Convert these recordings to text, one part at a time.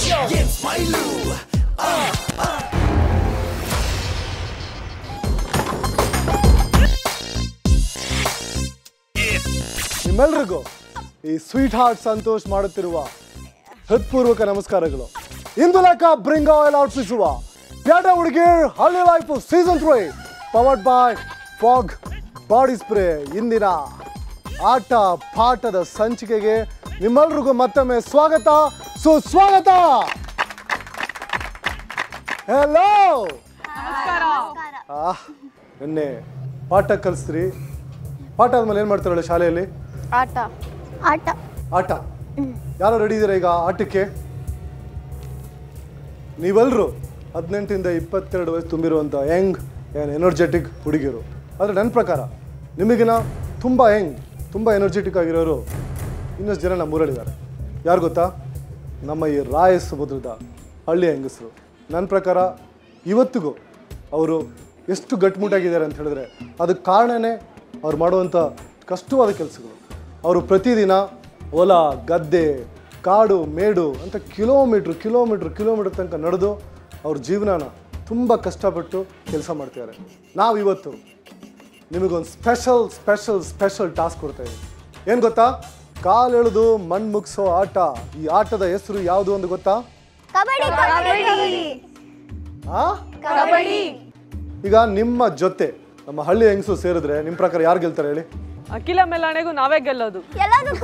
ಏನ್ ಸ್ಮೈಲು ನಿಮ್ಮೆಲ್ರಿಗೂ ಈ ಸ್ವೀಟ್ ಹಾರ್ಟ್ ಸಂತೋಷ್ ಮಾಡುತ್ತಿರುವ ಹೃತ್ಪೂರ್ವಕ ನಮಸ್ಕಾರಗಳು ಇಂದು ಲೆಕ್ಕ ಬ್ರಿಂಗ್ ಆಯಿಲ್ ಅರ್ಪಿಸುವ ಪ್ಯಾಟ ಹುಡುಗೀರ್ ಹಳ್ಳಿ life season three powered by Fogg body spray ಇಂದಿನ ಆಟ ಪಾಠದ ಸಂಚಿಕೆಗೆ ನಿಮ್ಮೆಲ್ರಿಗೂ ಮತ್ತೊಮ್ಮೆ ಸ್ವಾಗತ ಸುಸ್ವಾಗತ ಹೆಲೋ ಆಹ್ ನಿನ್ನೆ ಪಾಠ ಕಲಿಸ್ರಿ ಪಾಠ ಆದ್ಮೇಲೆ ಏನು ಮಾಡ್ತಾರಲ್ಲ ಶಾಲೆಯಲ್ಲಿ ಆಟ ಆಟ ಆಟ ಯಾರು ರೆಡಿ ಇದ್ದೀರಾ ಈಗ ಆಟಕ್ಕೆ ನೀವೆಲ್ಲರೂ ಹದಿನೆಂಟರಿಂದ ಇಪ್ಪತ್ತೆರಡು ವಯಸ್ಸು ತುಂಬಿರುವಂಥ ಯಂಗ್ ಏನು ಎನರ್ಜೆಟಿಕ್ ಹುಡುಗಿರು ಆದರೆ ನನ್ನ ಪ್ರಕಾರ ನಿಮಗಿನ ತುಂಬ ಯಂಗ್ ತುಂಬ ಎನರ್ಜೆಟಿಕ್ ಆಗಿರೋರು ಇನ್ನಷ್ಟು ಜನ ನಮ್ಮೂರಲ್ಲಿದ್ದಾರೆ ಯಾರು ಗೊತ್ತಾ ನಮ್ಮ ಈ ರಾಯ ಸಮುದ್ರದ ಹಳ್ಳಿ ಹೆಂಗಸರು ನನ್ನ ಪ್ರಕಾರ ಇವತ್ತಿಗೂ ಅವರು ಎಷ್ಟು ಗಟ್ಟಿಮುಟ್ಟಾಗಿದ್ದಾರೆ ಅಂತ ಹೇಳಿದ್ರೆ ಅದಕ್ಕೆ ಕಾರಣನೇ ಅವ್ರು ಮಾಡುವಂಥ ಕಷ್ಟವಾದ ಕೆಲಸಗಳು ಅವರು ಪ್ರತಿದಿನ ಹೊಲ ಗದ್ದೆ ಕಾಡು ಮೇಡು ಅಂತ ಕಿಲೋಮೀಟ್ರ್ ಕಿಲೋಮೀಟ್ರ್ ಕಿಲೋಮೀಟ್ರ್ ತನಕ ನಡೆದು ಅವ್ರ ಜೀವನನ ತುಂಬ ಕಷ್ಟಪಟ್ಟು ಕೆಲಸ ಮಾಡ್ತಿದ್ದಾರೆ ನಾವು ಇವತ್ತು ನಿಮಗೊಂದು ಸ್ಪೆಷಲ್ ಸ್ಪೆಷಲ್ ಸ್ಪೆಷಲ್ ಟಾಸ್ಕ್ ಕೊಡ್ತಾ ಇದ್ದೀವಿ ಏನು ಗೊತ್ತಾ ಕಾಲೆಳೆದು ಮಣ್ಣು ಮುಗಿಸೋ ಆಟ ಈ ಆಟದ ಹೆಸರು ಯಾವುದು ಅಂತ ಗೊತ್ತಾ ಕಬಡ್ಡಿ ಕಬಡ್ಡಿ ಆ ಕಬಡ್ಡಿ ಈಗ ನಿಮ್ಮ ಜೊತೆ ನಮ್ಮ ಹಳ್ಳಿ ಹೆಂಗಸು ಸೇರಿದ್ರೆ ನಿಮ್ಮ ಪ್ರಕಾರ ಯಾರು ಗೆಲ್ತಾರೆ ಹೇಳಿ ಅಖಿಲ ಮೇಲಾಣೆಗೂ ನಾವೇ ಗೆಲ್ಲೋದು ಎಲ್ಲದಕ್ಕೂ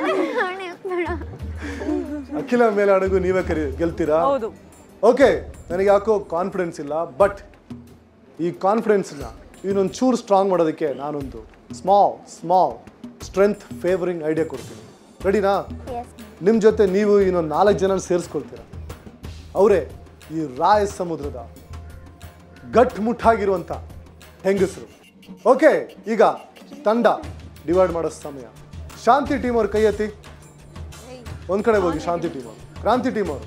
ಅಖಿಲ ಮೇಲಾಣಗೂ ನೀವೇ ಕರಿ ಗೆಲ್ತೀರಾ ಹೌದು ಓಕೆ ನನಗೆ ಯಾಕೋ ಕಾನ್ಫಿಡೆನ್ಸ್ ಇಲ್ಲ ಬಟ್ ಈ ಕಾನ್ಫಿಡೆನ್ಸ್ನ ಇನ್ನೊಂದು ಚೂರು ಸ್ಟ್ರಾಂಗ್ ಮಾಡೋದಕ್ಕೆ ನಾನೊಂದು small small strength favouring idea ಕೊಡ್ತೀನಿ ರೆಡಿನಾ ನಿಮ್ಮ ಜೊತೆ ನೀವು ಇನ್ನೊಂದು ನಾಲ್ಕು ಜನ ಸೇರಿಸ್ಕೊಳ್ತೀರ ಅವರೇ ಈ ರಾಯ ಸಮುದ್ರದ ಗಟ್ಮುಟ್ಟಾಗಿರುವಂಥ ಹೆಂಗಸರು ಓಕೆ ಈಗ ತಂಡ ಡಿವೈಡ್ ಮಾಡೋ ಸಮಯ ಶಾಂತಿ ಟೀಮ್ ಅವ್ರ ಕೈ ಎತ್ತಿ ಒಂದ್ ಕಡೆ ಹೋಗಿ ಶಾಂತಿ ಟೀಮ್ ಅವರು ಕ್ರಾಂತಿ ಟೀಮ್ ಅವರು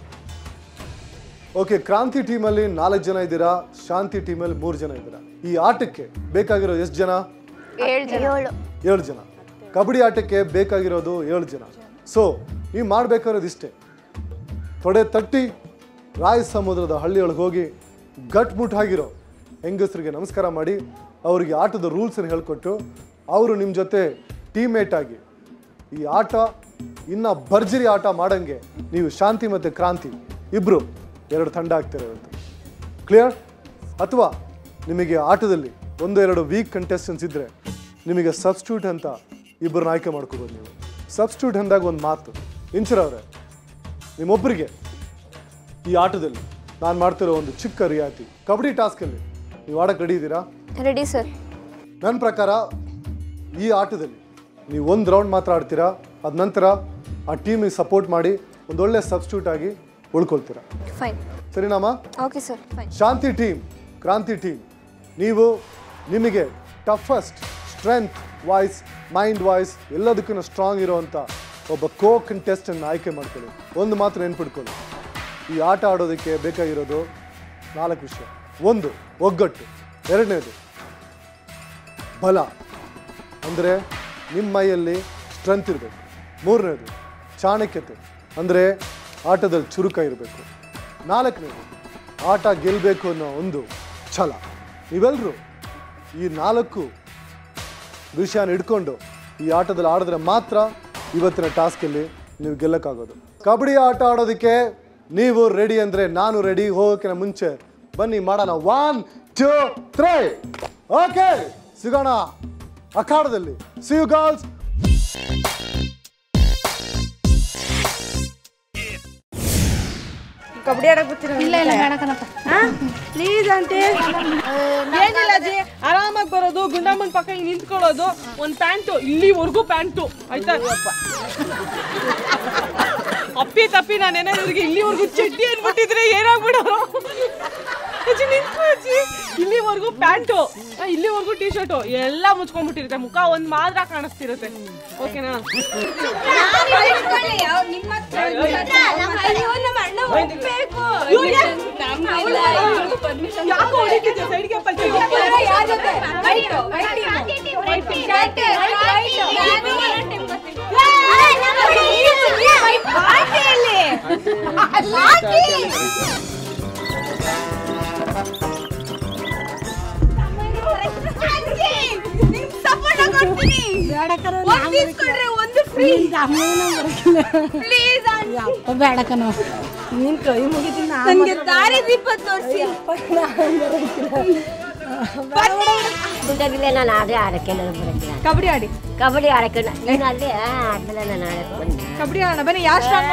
ಓಕೆ ಕ್ರಾಂತಿ ಟೀಮಲ್ಲಿ ನಾಲ್ಕು ಜನ ಇದ್ದೀರಾ ಶಾಂತಿ ಟೀಮಲ್ಲಿ ಮೂರು ಜನ ಇದ್ದೀರಾ ಈ ಆಟಕ್ಕೆ ಬೇಕಾಗಿರೋ ಎಷ್ಟು ಜನ ಏಳು ಏಳು ಜನ ಕಬಡ್ಡಿ ಆಟಕ್ಕೆ ಬೇಕಾಗಿರೋದು ಏಳು ಜನ ಸೊ ನೀವು ಮಾಡಬೇಕಾಗಿರೋದು ಇಷ್ಟೇ ತೊಡೆ ತಟ್ಟಿ ರಾಯ ಸಮುದ್ರದ ಹಳ್ಳಿಯೊಳಗೆ ಹೋಗಿ ಗಟ್ಮುಟ್ಟಾಗಿರೋ ಹೆಂಗಸರಿಗೆ ನಮಸ್ಕಾರ ಮಾಡಿ ಅವರಿಗೆ ಆಟದ ರೂಲ್ಸನ್ನು ಹೇಳ್ಕೊಟ್ಟು ಅವರು ನಿಮ್ಮ ಜೊತೆ ಟೀಮೇಟ್ ಆಗಿ ಈ ಆಟ ಇನ್ನು ಭರ್ಜರಿ ಆಟ ಮಾಡಂಗೆ ನೀವು ಶಾಂತಿ ಮತ್ತು ಕ್ರಾಂತಿ ಇಬ್ಬರು ಎರಡು ತಂಡ ಆಗ್ತಾರೆ ಇವತ್ತು ಕ್ಲಿಯರ್ ಅಥವಾ ನಿಮಗೆ ಆಟದಲ್ಲಿ ಒಂದು ಎರಡು ವೀಕ್ ಕಂಟೆಸ್ಟೆನ್ಸ್ ಇದ್ದರೆ ನಿಮಗೆ ಸಬ್ಸ್ಟ್ಯೂಟ್ ಅಂತ ಇಬ್ಬರನ್ನ ಆಯ್ಕೆ ಮಾಡ್ಕೋಬೋದು ನೀವು ಸಬ್ಸ್ಟ್ಯೂಟ್ ಅಂದಾಗ ಒಂದು ಮಾತು ಇಂಚರ್ ಅವರೇ ನಿಮ್ಮೊಬ್ಬರಿಗೆ ಈ ಆಟದಲ್ಲಿ ನಾನು ಮಾಡ್ತಿರೋ ಒಂದು ಚಿಕ್ಕ ರಿಯಾಯಿತಿ ಕಬಡ್ಡಿ ಟಾಸ್ಕಲ್ಲಿ ನೀವು ಆಡಕ್ಕೆ ರೆಡಿ ಇದ್ದೀರಾ ರೆಡಿ ಸರ್ ನನ್ನ ಪ್ರಕಾರ ಈ ಆಟದಲ್ಲಿ ನೀವು ಒಂದು ರೌಂಡ್ ಮಾತ್ರ ಆಡ್ತೀರಾ ಅದ ನಂತರ ಆ ಟೀಮಿಗೆ ಸಪೋರ್ಟ್ ಮಾಡಿ ಒಂದೊಳ್ಳೆ ಸಬ್ಸ್ಟ್ಯೂಟ್ ಆಗಿ ಉಳ್ಕೊಳ್ತೀರಾ ಫೈನ್ ಸರಿನಾಮಾ okay sir fine Shanti team Kranti team ನೀವು ನಿಮಗೆ toughest strength voice mind voice ಎಲ್ಲದಕ್ಕೂ ಸ್ಟ್ರಾಂಗ್ ಇರೋವಂಥ ಒಬ್ಬ ಕೋ ಕಂಟೆಸ್ಟನ್ನು ಆಯ್ಕೆ ಮಾಡ್ಕೊಳ್ಳಿ ಒಂದು ಮಾತ್ರ ನೆನ್ಪಿಟ್ಕೊಳ್ಳಿ ಈ ಆಟ ಆಡೋದಕ್ಕೆ ಬೇಕಾಗಿರೋದು ನಾಲ್ಕು ವಿಷಯ ಒಂದು ಒಗ್ಗಟ್ಟು ಎರಡನೇದು ಬಲ ಅಂದರೆ ನಿಮ್ಮ ಮೈಯಲ್ಲಿ ಸ್ಟ್ರೆಂತ್ ಇರಬೇಕು ಮೂರನೇದು ಚಾಣಕ್ಯತೆ ಅಂದರೆ ಆಟದಲ್ಲಿ ಚುರುಕ ಇರಬೇಕು ನಾಲ್ಕನೇದು ಆಟ ಗೆಲ್ಲಬೇಕು ಅನ್ನೋ ಒಂದು ಛಲ ನೀವೆಲ್ಲರೂ ಈ ನಾಲ್ಕು ವಿಷಯನ ಇಟ್ಕೊಂಡು ಈ ಆಟದಲ್ಲಿ ಆಡಿದ್ರೆ ಮಾತ್ರ ಇವತ್ತಿನ ಟಾಸ್ಕಲ್ಲಿ ನೀವು ಗೆಲ್ಲಕ್ಕಾಗೋದು ಕಬಡ್ಡಿ ಆಟ ಆಡೋದಕ್ಕೆ ನೀವು ರೆಡಿ ಅಂದರೆ ನಾನು ರೆಡಿ ಹೋಗೋಕ್ಕಿಂತ ಮುಂಚೆ ಬನ್ನಿ ಮಾಡೋಣ ಒನ್ ಟೂ ತ್ರೀ ಓಕೆ ಸಿಗೋಣ ಅಖಾಡದಲ್ಲಿ ಸಿ ಯು ಗರ್ಲ್ಸ್ ಕಬಡ್ಡಿ ಆಡಕ್ ಬರ್ತೀರ ಇಲ್ಲ ಇಲ್ಲ ಬೇಡಕನಪ್ಪ ಪ್ಲೀಸ್ ಅಂತೆ ಏನಿಲ್ಲ ಅಜ್ಜಿ ಆರಾಮಾಗಿ ಬರೋದು ಗುಂಡಮ್ಮನ ಪಕ್ಕ ಹಿಂಗ್ ನಿಂತ್ಕೊಳ್ಳೋದು ಒಂದ್ ಪ್ಯಾಂಟು ಇಲ್ಲಿವರೆಗೂ ಪ್ಯಾಂಟು ಆಯ್ತಾ ಅಪ್ಪಿ ತಪ್ಪಿ ನಾನು ಏನಾದ್ರಿಗೆ ಇಲ್ಲಿವರೆಗೂ ಚಡ್ಡಿ ಅನ್ಬಿಟ್ಟಿದ್ರೆ ಏನಾಗ್ಬಿಡೋರು ಅಜ್ಜಿ ನಿಂತ್ಕೊ ಅಜ್ಜಿ ಇಲ್ಲಿವರೆಗೂ ಪ್ಯಾಂಟು ಇಲ್ಲಿವರೆಗೂ ಟಿ ಶರ್ಟು ಎಲ್ಲ ಮುಚ್ಕೊಂಡ್ಬಿಟ್ಟಿರುತ್ತೆ ಮುಖ ಒಂದ್ ಮಾತ್ರ ಕಾಣಿಸ್ತಿರುತ್ತೆ ಓಕೆನಾ ಯಾಕೋ ಹೊಡಿತಿದ್ದೆ ಸೈಡ್ಗೆ ಅಲ್ಲ ಬೇಡ ಕಣೋ ನೀನ್ ಕೈ ಮುಗಿತೀನಿ ನನಗೆ ದಾರಿ ದೀಪ ತೋರಿಸಿ ದುಡ್ಡಾಗಿಲ್ಲ ನಾನು ಆದ್ರೆ ಆಡಕ್ಕೆ ನನಗೆ ಬರೋದಿಲ್ಲ ಕಬಡ್ಡಿ ಆಡಿ ಕಬಡ್ಡಿ ಆಡಕ್ಕೆ ನ- ನೀನು ಅಲ್ಲಿ ಆದ್ಮೇಲೆ ನಾನು ಆಡಕ್ಕೆ ಬಂದೆ ಕಬಡ್ಡಿ ಆಡೋಣ ಬನ್ನಿ ಯಾರು ಸ್ಟ್ರಾಂಗ್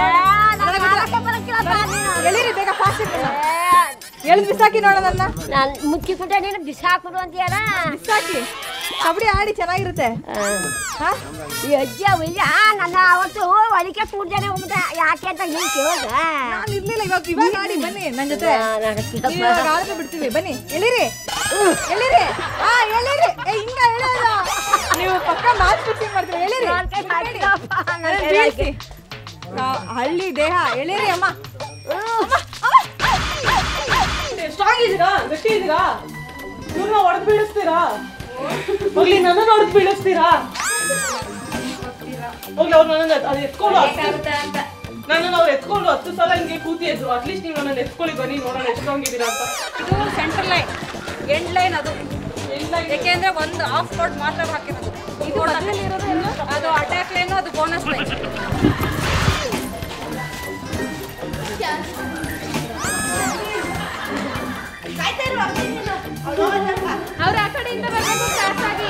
ಎಳೀರಿ ಬೇಗ ಫಾಸ್ಟ್ ಎಳ್ದು ಬಿಸಾಕಿ ನೋಡೋಣ ನನ್ನ ನಾನು ಮುಚ್ಚಿ ಕುಟ ನೀನು ಬಿಸಾಕುಡು ಅಂತೀಯಲ್ಲ ಬಿಸಾಕಿ ಕಬಡ್ಡಿ ಆಡಿ ಚೆನ್ನಾಗಿರುತ್ತೆ ಹಾ ಈ ಅಜ್ಜಿ ಅಯ್ಯ ನನ್ನ ಅವತ್ತು ಒಳಗೆ ಕೂಡ್ದೇನೆ ಹೋಗ್ಬಿಟ್ಟೆ ಯಾಕೆ ಅಂತ ನೀನು ಕೇಳ್ದ ನಾನು ಇರ್ಲಿಲ್ಲ ಇವಾಗ ಇವಾಗ ಆಡಿ ಬನ್ನಿ ನನ್ನ ಜೊತೆ ನೀವು ಇವಾಗ ಆಡಿದ್ರೆ ಬಿಡ್ತೀವಿ ಬನ್ನಿ ಎಳೀರಿ ಎಳೀರಿ ಹಾ ಎಳೀರಿ ಏ ಹಿಂಗ ಎಳೆಯೋದು ನೀವು ಪಕ್ಕ ಮ್ಯಾಚ್ ಫಿಕ್ಸಿಂಗ್ ಮಾಡ್ತೀವಿ ಎಳೀರಿ ಅದನ್ನ ಬೀಳ್ಸಿ. ಆ, ಹಳ್ಳಿ ದೇಹ ಎಳೀರಿ ಅಮ್ಮ ಸ್ಟ್ರಾಂಗ್ ಇದ್ದೀರಾ ಗಟ್ಟಿ ಇದ್ದೀರಾ ಇವ್ರನ್ನ ಹೊಡೆದು ಬೀಳಿಸ್ತೀರಾ ಹೋಗ್ಲಿ ನನ್ನನ್ನು ಹೊಡೆದು ಬೀಳಿಸ್ತೀರಾ ಹೋಗ್ಲಿ ಅವ್ರು ನನ್ನ ಅದು ಎತ್ಕೊಂಡು ನನ್ನನ್ನು ಅವ್ರು ಎತ್ಕೊಂಡು ಹತ್ತು ಸಲ ಹಿಂಗೆ ಕೂತಿ ಎದ್ರು ಅಟ್ಲೀಸ್ಟ್ ನೀವು ನನ್ನನ್ನು ಎತ್ಕೊಳ್ಳಿ ಬನ್ನಿ ನೋಡೋಣ ಎಷ್ಟು ಸ್ಟ್ರಾಂಗ್ ಇದ್ದೀರಾ ಅಂತ ಇದು ಸೆಂಟರ್ ಲೈನ್ ಎಂಡ್ ಲೈನ್ ಅದು ಯಾಕೆಂದ್ರೆ ಒಂದು ಆಫ್ ಕೋರ್ಟ್ ಮಾತ್ರ ಹಾಕಿರೋದು ಇದು ಅದು ಅಟ್ಯಾಕ್ ಲೈನ್ ಅದು ಬೋನಸ್ ಲೈನ್ ಅವ್ರು ಆ ಕಡೆಯಿಂದ ಬರಬೇಕು ಕ್ರಾಸ್ ಆಗಿ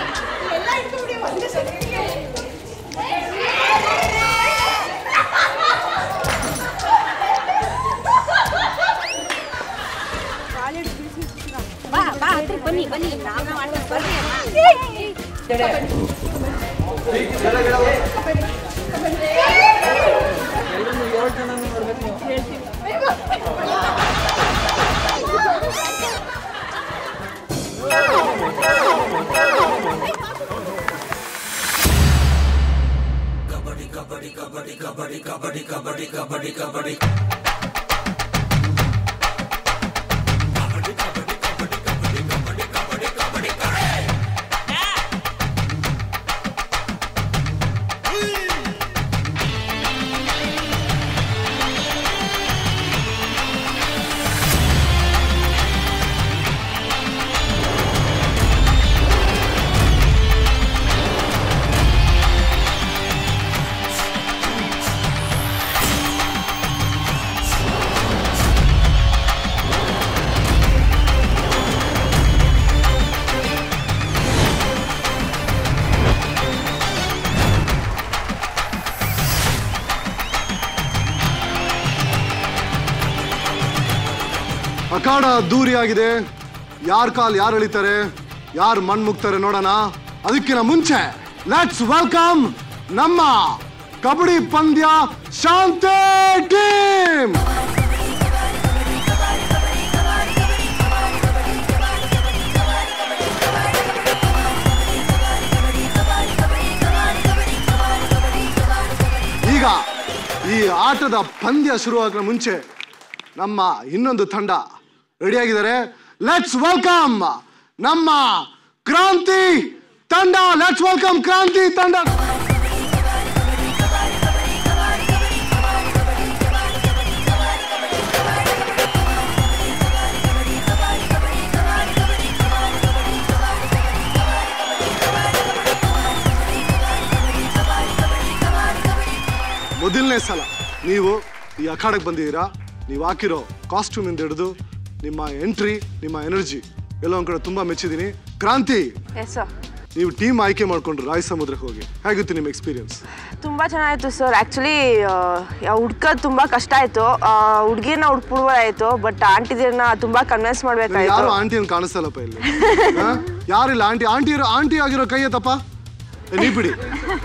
ಬಾ ಬಾ ಹತ್ರ ಬನ್ನಿ ಬನ್ನಿ ನಾವು ಮಾಡ್ಬೇಕು ಬರ್ರಿ ಅಮ್ಮ. ಅಖಾಡ ದೂರಿಯಾಗಿದೆ ಯಾರ್ ಕಾಲ್ ಯಾರು ಎಳಿತಾರೆ ಯಾರು ಮಣ್ ಮುಗ್ತಾರೆ ನೋಡೋಣ ಅದಕ್ಕಿಂತ ಮುಂಚೆ ಲೆಟ್ಸ್ ವೆಲ್ಕಮ್ ನಮ್ಮ ಕಬಡ್ಡಿ ಪಂದ್ಯ ಶಾಂತಿ ಟೀಮ್ ಈಗ ಈ ಆಟದ ಪಂದ್ಯ ಶುರುವಾಗೋ ಮುಂಚೆ ನಮ್ಮ ಇನ್ನೊಂದು ತಂಡ ರೆಡಿಯಾಗಿದ್ದಾರೆ ಲೆಟ್ಸ್ ವೆಲ್ಕಮ್ ನಮ್ಮ ಕ್ರಾಂತಿ ತಂಡ ಲೆಟ್ಸ್ ವೆಲ್ಕಮ್ ಕ್ರಾಂತಿ ತಂಡ ಮೊದಲನೇ ಸಲ ನೀವು ಈ ಅಖಾಡಕ್ಕೆ ಬಂದಿದ್ದೀರಾ ನೀವು ಹಾಕಿರೋ ಕಾಸ್ಟ್ಯೂಮ್ ಇಂದ ಹಿಡಿದು ನಿಮ್ಮ ಎಂಟ್ರಿ ನಿಮ್ಮ ಎನರ್ಜಿ ಎಲ್ಲ ಒಂದ್ ಕಡೆ ತುಂಬಾ ಮೆಚ್ಚಿದ್ದೀನಿ ಕ್ರಾಂತಿ ಎಸ್ ಸರ್ ನೀವು ಟೀಮ್ ಆಯ್ಕೆ ಮಾಡ್ಕೊಂಡ್ರು ರಾಯ್ ಸಮುದ್ರಕ್ಕೆ ಹೋಗಿ ಹೇಗಿತ್ತು ನಿಮ್ಮ ಎಕ್ಸ್ಪೀರಿಯನ್ಸ್ ತುಂಬ ಚೆನ್ನಾಗಿತ್ತು ಸರ್ ಆ್ಯಕ್ಚುಲಿ ಹುಡ್ಕೋದು ತುಂಬ ಕಷ್ಟ ಆಯಿತು ಹುಡುಗಿನ ಹುಡ್ಕ್ಬಿಡ್ಬೋದಾಯಿತು ಬಟ್ ಆಂಟಿದಿರನ್ನ ತುಂಬ ಕನ್ವಿನ್ಸ್ ಯಾರು ಮಾಡಬೇಕಾಯಿತು ಆಂಟಿಯನ್ನು ಕಾಣಿಸ್ತಲ್ಲಪ್ಪ ಇಲ್ಲಿ ಹಾ? ಯಾರಿಲ್ಲ ಆಂಟಿ ಆಂಟಿ ಇರೋ ಆಂಟಿ ಆಗಿರೋ ಕೈ ಎತ್ತಪ್ಪ ಏ, ನೀ ಬಿಡಿ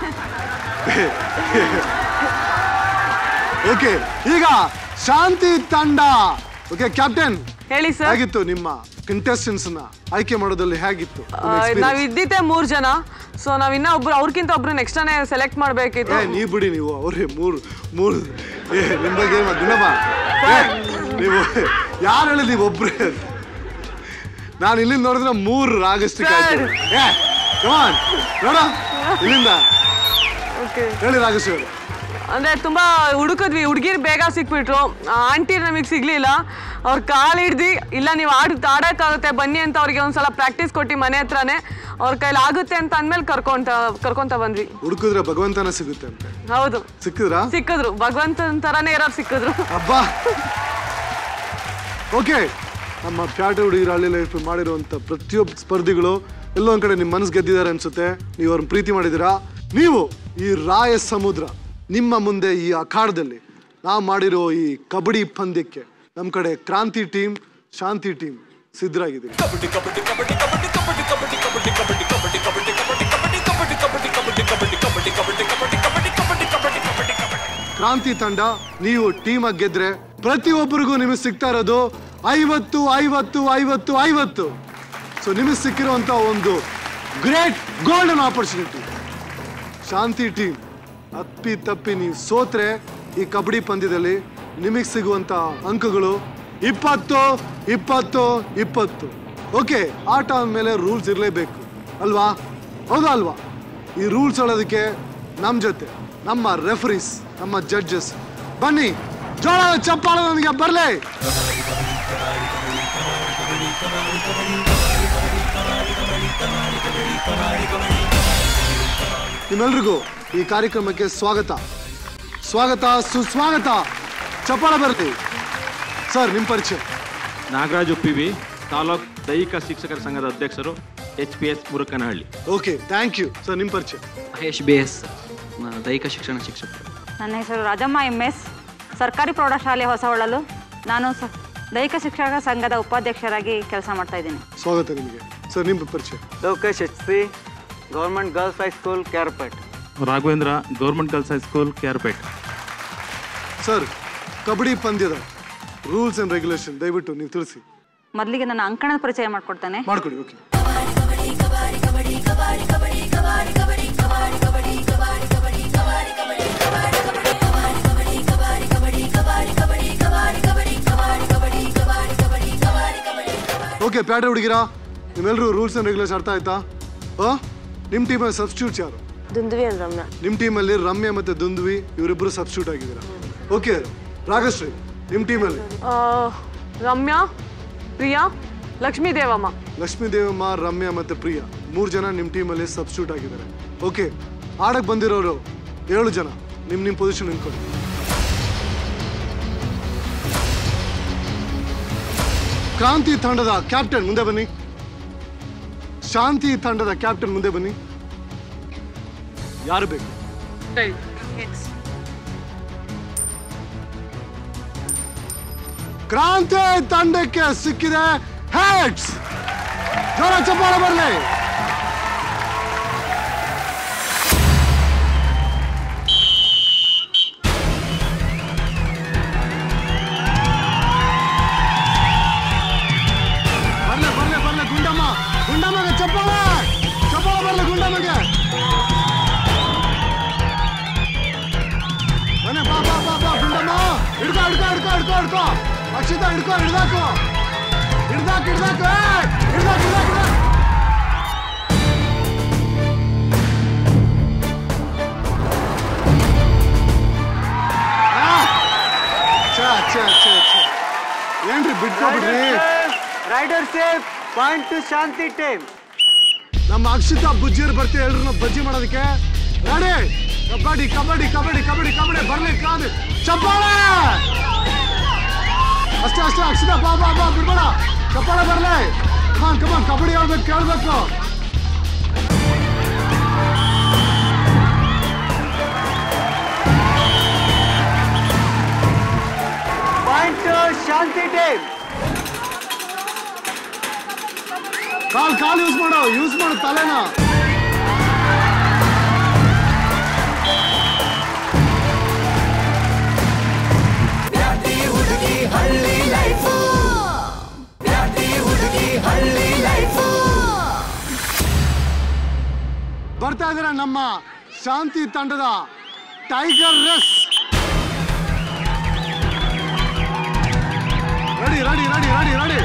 ಓಕೆ ಈಗ ಶಾಂತಿ ತಂಡ ಓಕೆ ಕ್ಯಾಪ್ಟನ್ ಹೇಳಿ ಸರ್ ಹೇಗಿತ್ತು ನಿಮ್ಮ ಕಂಟೆಸ್ಟೆಂಟ್ಸ್ ನ ಆಯ್ಕೆ ಮಾಡೋದ್ರಲ್ಲಿ ಹೇಗಿತ್ತು ನಿಮ್ಮ experience? ನಾವ್ ಇದ್ದಿದ್ದೆ ಮೂರ್ ಜನ ಸೊ ನಾವ್ ಇನ್ನ ಒಬ್ರು ಅವ್ರಕ್ಕಿಂತ ಒಬ್ರು ನೆಕ್ಸ್ಟ್ ಸೆಲೆಕ್ಟ್ ಮಾಡ್ಬೇಕಿತ್ತು ಏ ನೀ ಬಿಡಿ ನೀವು ಅವ್ರೇ ಮೂರು ಮೂರು ಏ ನಿಮ್ ಬಗ್ಗೆ ಏನ್ ಮಾತ್- ದಿನಮ್ಮ ಏ, ನೀವು ಯಾರು ಹೇಳಿ ನೀವು ಒಬ್ರೇ ಅಂತ. ನಾನು ಇಲ್ಲಿಂದ ನೋಡಿದ್ರೆ ಮೂರು ರಾಗಸ್ಟಿಕ್ ಆಯ್ತು ಏ ಕಮಾನ್ ನೋಡ ಇಲ್ಲಿಂದ ಓಕೆ ಹೇಳಿ ರಾಗಶ್ರೀ ಅವರು ಅಂದ್ರೆ ತುಂಬಾ ಹುಡುಕಿದ್ವಿ ಹುಡುಗಿರ್ ಬೇಗ ಸಿಕ್ಬಿಟ್ರು ಆಂಟಿ ನಮಗೆ ಸಿಗ್ಲಿಲ್ಲ ಅವ್ರ ಕಾಲು ಹಿಡ್ದು ಇಲ್ಲ ನೀವು ಆಡ್ ಆಡೋಕ್ಕಾಗುತ್ತೆ ಬನ್ನಿ ಅಂತ ಅವ್ರಿಗೆ ಒಂದ್ಸಲ ಪ್ರಾಕ್ಟೀಸ್ ಕೊಟ್ಟು ಮನೆ ಹತ್ರನೇ ಅವ್ರ ಕೈಲಿ ಆಗುತ್ತೆ ಅಂತ ಅಂದ್ಮೇಲೆ ಕರ್ಕೊಂತ ಕರ್ಕೊಂತ ಬಂದ್ವಿ ಹುಡುಕಿದ್ರೆ ಭಗವಂತನ ಸಿಗುತ್ತೆ ಅಂತ ಹೌದು ಸಿಕ್ಕಿದ್ರಾ ಸಿಕ್ಕಿದ್ರು ಭಗವಂತನ ತರಾನೇ ಇರೋರು ಸಿಕ್ಕಿದ್ರು ಅಬ್ಬಾ ಓಕೆ ನಮ್ಮ ಪ್ಯಾಟೆ ಹುಡುಗಿರ ಹಳ್ಳಿ ಲೈಫ್ ಮಾಡಿರುವಂಥ ಪ್ರತಿಯೊಬ್ಬ ಸ್ಪರ್ಧಿಗಳು ಎಲ್ಲೋ ಒಂದ್ ಕಡೆ ನಿಮ್ಮ ಮನಸ್ಸು ಗೆದ್ದಿದ್ದಾರೆ ಅನ್ಸುತ್ತೆ ನೀವು ಅವ್ರನ್ನ ಪ್ರೀತಿ ಮಾಡಿದ್ದೀರಾ ನೀವು ಈ ರಾಯ ಸಮುದ್ರ ನಿಮ್ಮ ಮುಂದೆ ಈ ಅಖಾಡದಲ್ಲಿ ನಾವು ಮಾಡಿರೋ ಈ ಕಬಡ್ಡಿ ಪಂದ್ಯಕ್ಕೆ ನಮ್ಮ ಕಡೆ ಕ್ರಾಂತಿ ಟೀಮ್ ಶಾಂತಿ ಟೀಮ್ ಸಿದ್ಧರಾಗಿದ್ದೀವಿ ಕ್ರಾಂತಿ ತಂಡ ನೀವು ಟೀಮ್ ಆಗಿ ಗೆದ್ರೆ ಪ್ರತಿಯೊಬ್ಬರಿಗೂ ನಿಮಗೆ ಸಿಗ್ತಾ ಇರೋದು ಐವತ್ತು ಐವತ್ತು ಐವತ್ತು ಐವತ್ತು ಸೊ ನಿಮಗೆ ಸಿಕ್ಕಿರುವಂತ ಒಂದು great golden opportunity Shanti team ಅಪ್ಪಿ ತಪ್ಪಿ ನೀವು ಸೋತ್ರೆ ಈ ಕಬಡ್ಡಿ ಪಂದ್ಯದಲ್ಲಿ ನಿಮಗೆ ಸಿಗುವಂತ ಅಂಕಗಳು ಇಪ್ಪತ್ತು ಇಪ್ಪತ್ತು ಇಪ್ಪತ್ತು ಓಕೆ ಆಟ ಅಂದಮೇಲೆ ರೂಲ್ಸ್ ಇರಲೇಬೇಕು ಅಲ್ವಾ ಹೌದಾ ಅಲ್ವಾ ಈ ರೂಲ್ಸ್ ಹೇಳೋದಕ್ಕೆ ನಮ್ಮ ಜೊತೆ ನಮ್ಮ ರೆಫರೀಸ್ ನಮ್ಮ ಜಡ್ಜಸ್ ಬನ್ನಿ ಜೋಳದ ಚಪ್ಪಾಳ ನನಗೆ ಬರಲೇ ನಿಮ್ಮೆಲ್ರಿಗೂ ಈ ಕಾರ್ಯಕ್ರಮಕ್ಕೆ ಸ್ವಾಗತ ಸ್ವಾಗತ ಸುಸ್ವಾಗತ ಚಪ್ಪಾಳ ಬರಲಿ ಸರ್ ನಿಮ್ಮ ಪರಿಚಯ ನಾಗರಾಜು ಪಿ ವಿ ತಾಲೂಕ್ ದೈಹಿಕ ಶಿಕ್ಷಕರ ಸಂಘದ ಅಧ್ಯಕ್ಷರು H P S Murukanahalli okay thank you sir ನಿಮ್ಮ ಪರಿಚಯ ಮಹೇಶ್ ಬಿ ಎಸ್ ದೈಹಿಕ ಶಿಕ್ಷಣ ಶಿಕ್ಷಕರು ನನ್ನ ಹೆಸರು ರಾಜಮ್ಮ ಎಂ ಎಸ್ ಸರ್ಕಾರಿ ಪ್ರೌಢಶಾಲೆ ಹೊಸಹೊಳಲು ನಾನು ಸ ದೈಹಿಕ ಶಿಕ್ಷಕ ಸಂಘದ ಉಪಾಧ್ಯಕ್ಷರಾಗಿ ಕೆಲಸ ಮಾಡ್ತಾ ಇದ್ದೀನಿ ಸ್ವಾಗತ ನಿಮಗೆ ಸರ್ ನಿಮ್ಮ ಪರಿಚಯ Lokesh H C government girls high school Kyarpet Raghavendra government girls high school Kerpet sir kabaddi ಪಂದ್ಯದ ರೂಲ್ಸ್ ಅಂಡ್ ರೆಗ್ಯುಲೇಷನ್ ದಯವಿಟ್ಟು ನೀವು ತಿಳಿಸಿ ಮೊದಲಿಗೆ ನನ್ನ ಅಂಕಣದ ಪರಿಚಯ ಮಾಡ್ಕೊಡ್ತೇನೆ ಮಾಡ್ಕೊಡಿ ಓಕೆ ಓಕೆ ಪ್ಯಾಟೆ ಹುಡುಗಿರ ನಿಮ್ಮೆಲ್ಲರೂ ರೂಲ್ಸ್ ಅಂಡ್ ರೆಗ್ಯುಲೇಷನ್ ಅರ್ಥ ಆಯ್ತಾ ಆ ನಿಮ್ಮ ಟೀಮಲ್ಲಿ ಸಬ್ಸ್ಟಿಟ್ಯೂಟ್ಸ್ ಯಾರು ದುಂದುವಿ ಅಂದ್ ರಮ್ಯ ನಿಮ್ಮ ಟೀಮಲ್ಲಿ ರಮ್ಯ ಮತ್ತೆ ದುಂದ್ವಿ ಇವರಿಬ್ಬರು ಸಬ್ಸ್ಟಿಟ್ಯೂಟ್ ಆಗಿದ್ದೀರಾ ಓಕೆ ರಾಗಶ್ರೀ ನಿಮ್ಮ ಟೀಮಲ್ಲಿ ಆ, ರಮ್ಯಾ ಪ್ರಿಯಾ ಲಕ್ಷ್ಮೀ ದೇವಮ್ಮ ಲಕ್ಷ್ಮೀ ದೇವಮ್ಮ ರಮ್ಯಾ ಮತ್ತೆ ಪ್ರಿಯಾ ಮೂರು ಜನ ನಿಮ್ಮ ಟೀಮಲ್ಲಿ ಸಬ್ಸ್ಟಿಟ್ಯೂಟ್ ಆಗಿದ್ದಾರೆ ಓಕೆ ಆಡಕ್ಕೆ ಬಂದಿರೋರು ಏಳು ಜನ ನಿಮ್ಮ ನಿಮ್ಮ ಪೊಸಿಷನ್ ನಿಂತ್ಕೊಳ್ಳಿ ಕ್ರಾಂತಿ ತಂಡದ ಕ್ಯಾಪ್ಟನ್ ಮುಂದೆ ಬನ್ನಿ ಶಾಂತಿ ತಂಡದ ಕ್ಯಾಪ್ಟನ್ ಮುಂದೆ ಬನ್ನಿ ಯಾರು ಬೇಕು ಕ್ರಾಂತಿ ತಂಡಕ್ಕೆ ಸಿಕ್ಕಿದೆ ಹೆಡ್ಸ್ ಜೋರ ಚಪ್ಪಾಳ ಬರಲಿ ಬರ್ಲೆ ಬರ್ಲೆ ಬರ್ಲೆ ಗುಂಡಮ್ಮ ಗುಂಡಮ್ಮಗೆ ಚಪ್ಪಾಳ ಚಪ್ಪಾಳ ಬರ್ಲೆ ಗುಂಡಮ್ಮಗೆ ಬನ್ನಿ ಬಾ ಬಾ ಬಾ ಬಾ ಗುಂಡಮ್ಮ ಹಿಡ್ಕೋ ಹಿಡ್ಕೋ ಹಿಡ್ಕೋ ಹಿಡ್ಕೋ ಹಿಡ್ಕೋ ಅಕ್ಷಿತ ಹಿಡ್ಕೋ ಹಿಡ್ದಾಕು ಹಿಡ್ದಾಕ್ ಹಿಡ್ದಾಕು ಏಯ್! ಹಿಡ್ದಾಕ್ ಹಿಡ್ದಾಕ್ ಹಿಡ್ದಾಕ್ ಆ! ಛ, ಛ, ಛ, ಛ. ಏನ್ರಿ ಬಿಟ್ಕೊಬಿಡ್ರಿ raider safe point to Shanti team ನಮ್ಮ ಅಕ್ಷಿತಾ ಬುಜ್ಜಿಯರ್ ಬರ್ತೀವಿ ಎಲ್ರು ಬಜ್ಜಿ ಮಾಡೋದಕ್ಕೆ ರೆಡಿ ಕಬಡ್ಡಿ ಕಬಡ್ಡಿ ಕಬಡ್ಡಿ ಕಬಡ್ಡಿ ಕಬಡ್ಡಿ ಬರ್ಲಿ ಕಾದು ಚಪ್ಪಾಳೆ ಅಷ್ಟೇ ಅಷ್ಟೇ ಅಕ್ಷಿತಾ ಬಾ ಬಾ ಬಾ ಬಿಡ್ಬೇಡ ಚಪ್ಪಾಳೆ ಬರ್ಲಿ ಕಮಾನ್ ಕಮಾನ್ ಕಬಡ್ಡಿ ಹೇಳ್ಬೇಕು ಕೇಳ್ಬೇಕು ಪಾಯಿಂಟ್ ಟು ಶಾಂತಿ ಟೀಮ್ ಕಾಲ್ ಕಾಲ್ ಯೂಸ್ ಮಾಡು ಯೂಸ್ ಮಾಡು ತಲೆನ ಬರ್ತಾ ಇದಾರೆ ನಮ್ಮ ಶಾಂತಿ ತಂಡದ ಟೈಗರ್ ರೆಸ್ ready ready ready ready ready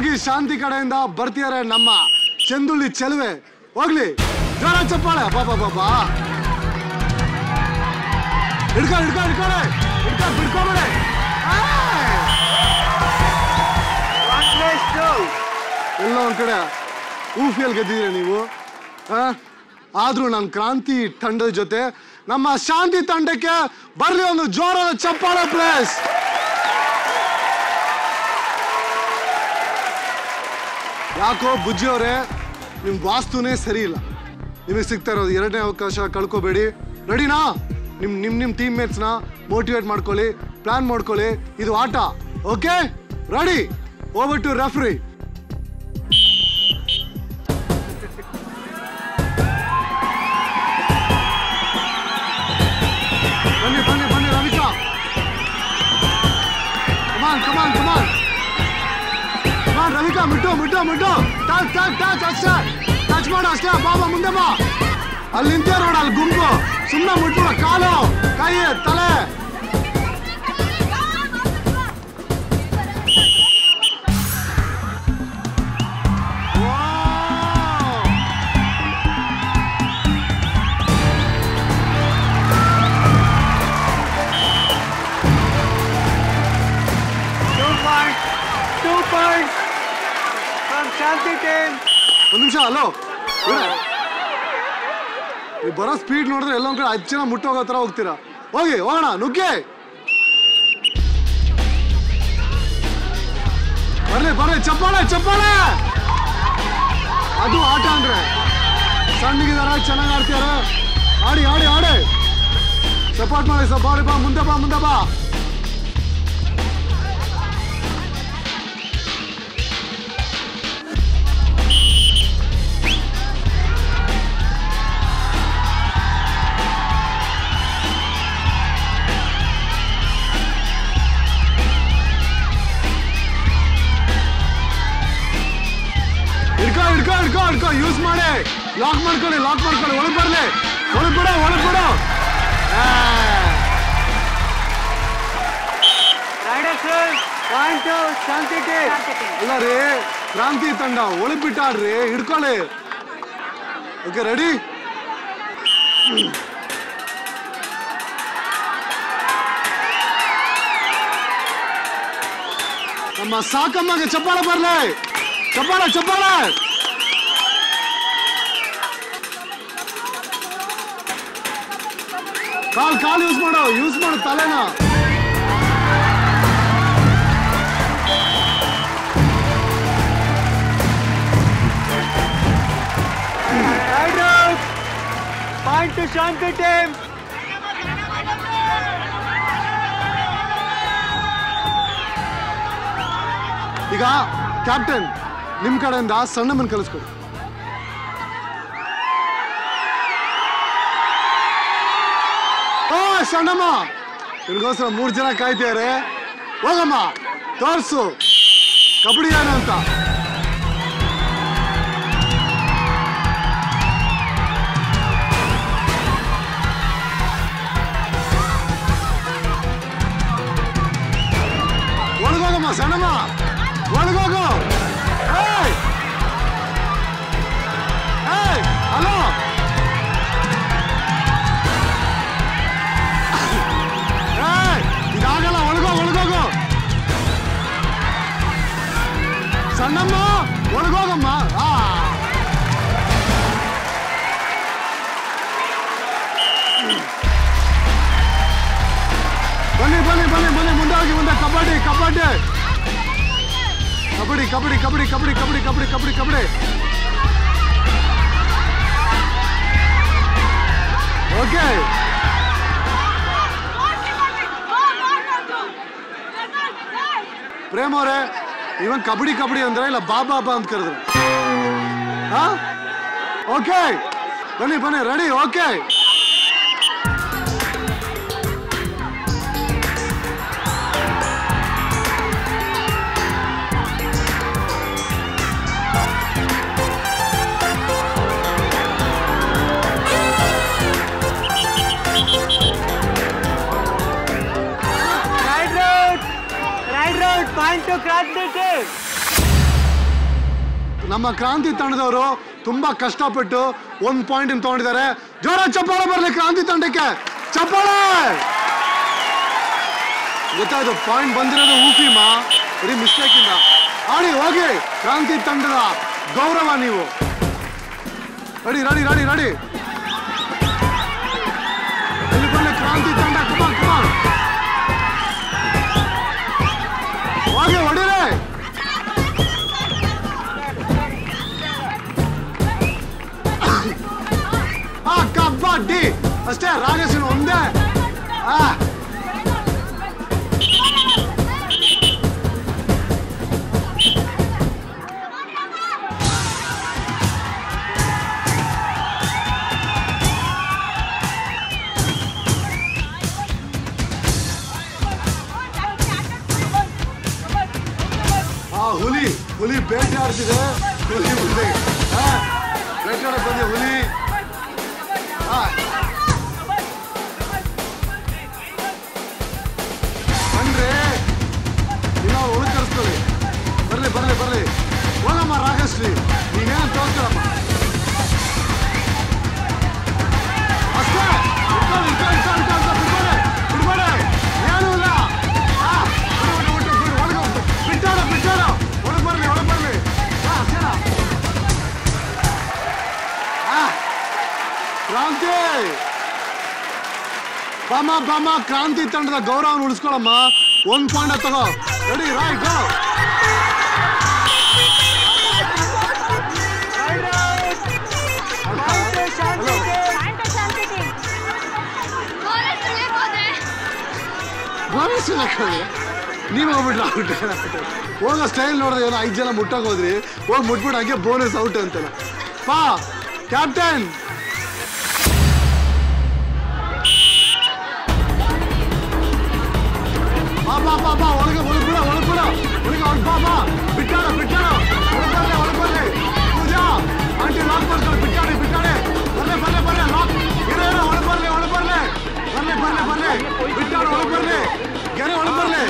ಹೋಗಿ ಶಾಂತಿ ಕಡೆಯಿಂದ ಬರ್ತಿದ್ದಾರೆ ನಮ್ಮ ಚಂದುಳ್ಳಿ ಚೆಲುವೆ ಹೋಗ್ಲಿ ಜೋರ ಚಪ್ಪಾಳೆ ಬಾಬಾ ಬಾಬಾ ಹಿಡ್ಕೊ ಹಿಡ್ಕೊ ಹಿಡ್ಕೊಳೆ ಹಿಡ್ಕೊ ಬಿಡ್ಕೊಬೇಡ ಎಲ್ಲ ಒಂದ್ ಕಡೆ ಊಫಿಯಲ್ಲಿ ಗೆದ್ದಿದ್ದೀರ ನೀವು ಆ? ಆದ್ರೂ ನನ್ನ ಕ್ರಾಂತಿ ತಂಡದ ಜೊತೆ ನಮ್ಮ ಶಾಂತಿ ತಂಡಕ್ಕೆ ಬರ್ಲಿ ಒಂದು ಜೋರಾದ ಚಪ್ಪಾಳೆ ಪ್ಲೇಸ್ ಯಾಕೋ ಬುಜ್ಜಿ ಅವರೇ ನಿಮ್ ವಾಸ್ತುನೇ ಸರಿ ಇಲ್ಲ ನಿಮಗೆ ಸಿಗ್ತಾ ಇರೋದು ಎರಡನೇ ಅವಕಾಶ ಕಳ್ಕೊಬೇಡಿ ರೆಡಿನಾ ನಿಮ್ ನಿಮ್ ನಿಮ್ ಟೀಮ್ ಮೇಟ್ಸ್ನ ಮೋಟಿವೇಟ್ ಮಾಡ್ಕೊಳ್ಳಿ ಪ್ಲಾನ್ ಮಾಡ್ಕೊಳ್ಳಿ ಇದು ಆಟ okay ready over to referee ಬನ್ನಿ ಬನ್ನಿ ಬನ್ನಿ ರವಿಕಾ ಕಮಾನ್ ಕಮಾನ್ ಕಮಾನ್ ಕಮಾನ್ ರವಿಕಾ ಮುಟ್ಟು ಮುಟ್ಟು ಮುಟ್ಟು ಟಚ್ ಟಚ್ ಟಚ್ ಅಷ್ಟೇ ಟಚ್ ಮಾಡು ಅಷ್ಟೇ ಬಾಬಾ ಮುಂದೆ ಬಾ ಅಲ್ಲಿ ನಿಂತೇ ನೋಡ ಅಲ್ಲಿ ಗುಂಪು ಸುಮ್ಮನೆ ಮುಟ್ಬಿಡ ಕಾಲು ಕೈ ತಲೆ Two points. Two points from Shanti team. ಒಂದ್ ನಿಮಿಷ ಹಲೋ ನೀವು ಬರೋ ಸ್ಪೀಡ್ ನೋಡಿದ್ರೆ ಎಲ್ಲೊಂದ್ ಕಡೆ ಹತ್ತು ಜನ ಮುಟ್ಟೋಗೋ ಥರ ಹೋಗ್ತೀರಾ ಹೋಗಿ ಹೋಗೋಣ ನುಗ್ಗಿ ಬರ್ಲಿ ಬರ್ಲಿ ಚಪ್ಪಾಳೆ ಚಪ್ಪಾಳೆ ಅದು ಆಟ ಅಂದ್ರೆ ಸಣ್ಣಗಿದಾರ ಚೆನ್ನಾಗಿ ಆಡ್ತೀಯಾರ ಆಡಿ ಆಡಿ ಆಡಿ ಸಪೋರ್ಟ್ ಮಾಡಿ ಸಪೋರ್ಟ್ ಬಾ ಮುಂದೆ ಬಾ ಮುಂದೆ ಬಾ ಹಿಡ್ಕೊ ಹಿಡ್ಕೊ ಹಿಡ್ಕೊ ಹಿಡ್ಕೊ ಯೂಸ್ ಮಾಡಿ ಲಾಕ್ ಮಾಡ್ಕೊಳ್ಳಿ ಲಾಕ್ ಮಾಡ್ಕೊಳ್ಳಿ ಒಳಗ್ ಬರ್ಲಿ ಒಳಗ್ ಬಿಡು ಒಳಗ್ ಬಿಡು ಆ. Rider sir, point to Shanti team. ಅಲ್ಲ ರೀ ಕ್ರಾಂತಿ ತಂಡ ಒಳಗ್ ಬಿಟ್ಟಾಡ್ರಿ ಹಿಡ್ಕೊಳ್ಳಿ ಓಕೆ ರೆಡಿ ನಮ್ಮ ಸಾಕಮ್ಮಗೆ ಚಪ್ಪಾಳೆ ಬರ್ಲಿ ಚಪ್ಪಾಳೆ ಚಪ್ಪಾಳೆ ಕಾಲ್ ಕಾಲ್ ಯೂಸ್ ಮಾಡು ಯೂಸ್ ಮಾಡು ತಲೆನ Rider, point to Shanti team. ಈಗ ಕ್ಯಾಪ್ಟನ್ ನಿಮ್ ಕಡೆಯಿಂದ ಸಣ್ಣಮ್ಮನ್ ಕಳಿಸ್ಕೊಡಿ ಓ ಸಣ್ಣಮ್ಮ ನಿನ್ಗೋಸ್ಕರ ಮೂರ್ ಜನ ಕಾಯ್ತಿದ್ದಾರೆ ಹೋಗಮ್ಮ ತೋರ್ಸು ಕಬಡ್ಡಿ ಏನು ಅಂತ ಒಳಗೋಗಮ್ಮ ಸಣ್ಣಮ್ಮ ಒಳಗೋಗು ಏಯ್ ಏಯ್ ಹಲೋ ಏಯ್ ಇದಾಗಲ್ಲ ಒಳಗೋ ಒಳಗೋಗು ಸಣ್ಣಮ್ಮ ಒಳಗೋಗಮ್ಮ ಆ ಬನ್ನಿ ಬನ್ನಿ ಬನ್ನಿ ಬನ್ನಿ ಮುಂದೆ ಹೋಗಿ ಮುಂದೆ ಕಬಡ್ಡಿ ಕಬಡ್ಡಿ ಕಬಡ್ಡಿ ಕಬಡ್ಡಿ ಕಬಡ್ಡಿ ಕಬಡ್ಡಿ ಕಬಡ್ಡಿ ಕಬಡ್ಡಿ ಕಬಡ್ಡಿ ಕಬಡ್ಡಿ ಓಕೆ ಪ್ರೇಮ್ ಅವರೇ ಇವನ್ ಕಬಡ್ಡಿ ಕಬಡ್ಡಿ ಅಂದ್ರೆ ಇಲ್ಲ ಬಾಬಾ ಬಾ ಅಂತ ಕರೆದ್ರು ಹಾ ಓಕೆ ಬನ್ನಿ ಬನ್ನಿ ready okay Right road. Right road, point to Shanti team. ನಮ್ಮ ಕ್ರಾಂತಿ ತಂಡದವರು ತುಂಬಾ ಕಷ್ಟಪಟ್ಟು ಒಂದು ಪಾಯಿಂಟ್ ತಗೊಂಡಿದ್ದಾರೆ ಜೋರ ಚಪ್ಪಾಳೆ ಬರಲಿ ಕ್ರಾಂತಿ ತಂಡಕ್ಕೆ ಚಪ್ಪಾಳೆ ಗೊತ್ತಾಯ್ತು ಪಾಯಿಂಟ್ ಬಂದಿರೋದು ಊಫಿಮಾ ಬರೀ ಮಿಸ್ಟೇಕ್ ಇಂದ ಆಡಿ ಹೋಗಿ ಕ್ರಾಂತಿ ತಂಡದ ಗೌರವ ನೀವು ರೆಡಿ ರೆಡಿ ರೆಡಿ ರೆಡಿ ಎಲ್ಲಿ ಬರಲಿ ಕ್ರಾಂತಿ ತಂಡ ಕುಮಾರ್ ಕುಮಾರ್ ಹೋಗಿ ಹೊಡಿರಿ ಆ ಕಬಡ್ಡಿ ಅಷ್ಟೇ ರಾಜೇಶನ್ ಒಂದೇ ಆ ಆ ಹುಲಿ ಹುಲಿ ಬೇಟೆ ಆಡ್ತಿದೆ ಹುಲಿ ಹುಲಿ ಆ, ಬೇಟೆ ಆಡಕ್ ಬಂದೆ ಹುಲಿ ಆ. ಬನ್ರಿ ಇಲ್ಲ ಒಳಗೆ ಕರೆಸ್ಕೊಳ್ಳಿ ಬರ್ಲಿ ಬರ್ಲಿ ಬರ್ಲಿ ಹೋಗಮ್ಮ ರಾಗಶ್ರೀ ನೀವೇನು ತೋರ್ಸ್ಕೊಳಮ್ಮ ಅಷ್ಟೇ ಇಟ್ಕೊಳ್ಳಿ, ಇಟ್ಕೊಳ್ಳಿ, ಇಟ್ಕೊಳ್ಳಿ, ಇಟ್ಕೊಳ್ಳಿ, ಬಿಡ್ಬೇಡಿ, ಬಿಡ್ಬೇಡಿ. ಏನೂ ಇಲ್ಲ ಆ, ಬಿಡು, ಬಿಡು, ಬಿಡು, ಬಿಡು, ಒಳಗೆ ಹೋಗ್ಬಿಡು. ಬಿಟ್ಟಾಡು, ಬಿಟ್ಟಾಡು. ಒಳಗೆ ಬರ್ಲಿ ಒಳಗೆ ಬರ್ಲಿ ಆ, ಅಷ್ಟೇನ? ಆ, ಕ್ರಾಂತಿ ಬಾಮ ಬಾಮ ಕ್ರಾಂತಿ ತಂಡದ ಗೌರವನ ಉಳಿಸ್ಕೊಳಮ್ಮ ಒಂದ್ ಪಾಯಿಂಟ್ ತಗೋ ರೆಡಿ ರೈಟ್ ಗೋ ನೀವು ಹೋಗ್ಬಿಟ್ರ ಔಟ್ ಹೋಗೋ ಸ್ಟೈಲ್ ನೋಡಿದ್ರೆ ಏನೋ ಐದು ಜನ ಮುಟ್ಟಕ್ಕೆ ಹೋದ್ರಿ ಹೋಗಿ ಮುಟ್ಬಿಟ್ಟು ಹಂಗೆ ಬೋನಸ್ ಔಟ್ ಅಂತಲ್ಲ ಪಾ ಕ್ಯಾಪ್ಟನ್ ಬಾ ಬಾ ಬಾ ಬಾ ಒಳಗೆ ಒಳಗೆ ಬಿಡ ಒಳಗೆ ಬಿಡ ಒಳಗೆ ಒಳಗೆ ಬಾ ಬಾ ಬಿಟ್ಟಾಡ ಬಿಟ್ಟಾಡ ಒಳಗೆ ಬರ್ಲೆ ಒಳಗೆ ಬರ್ಲೆ ಪೂಜಾ ಆಂಟಿ ಲಾಕ್ ಮಾಡ್ಕೊಂಡು ಬಿಟ್ಟಾಡಿ ಬಿಟ್ಟಾಡಿ ಬರ್ಲೆ ಬರ್ಲೆ ಬರ್ಲೆ ಲಾಕ್ ಇರೋ ಇರೋ ಒಳಗೆ ಬರ್ಲೆ ಒಳಗೆ ಬರ್ಲೆ ಬರ್ಲೆ ಬರ್ಲೆ ಬರ್ಲೆ ಬಿಟ್ಟಾಡ ಒಳಗೆ ಬರ್ಲೆ ಗೆರೆ ಒಳಗೆ ಬರ್ಲೆ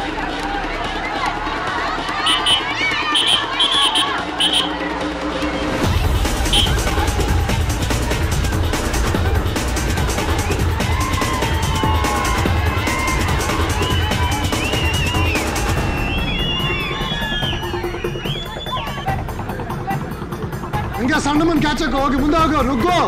ಹಂಗೆ ಸಣ್ಣ ಮನ್ ಕ್ಯಾಚಕ್ಕೆ ಹೋಗಿ ಮುಂದೆ ಹೋಗು ನುಗ್ಗು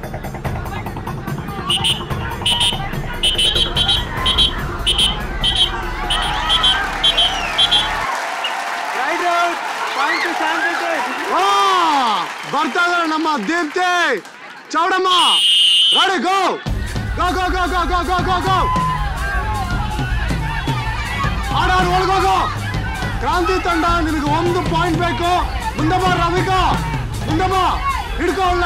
Right out. Point to Shanti. ಆ, ಬರ್ತಾ ಇದಾರೆ ನಮ್ಮ Deepti Chowdamma ready go go go go go go go go go ಆಡಾಡು ಒಳಗೋಗು ಕ್ರಾಂತಿ ತಂಡ ನಿನಗೆ ಒಂದು ಪಾಯಿಂಟ್ ಬೇಕು ಮುಂದೆ ಬಾ ರವಿಕಾ ಮುಂದೆ ಬಾ ಹಿಡ್ಕೋ ಅಲ್ಲ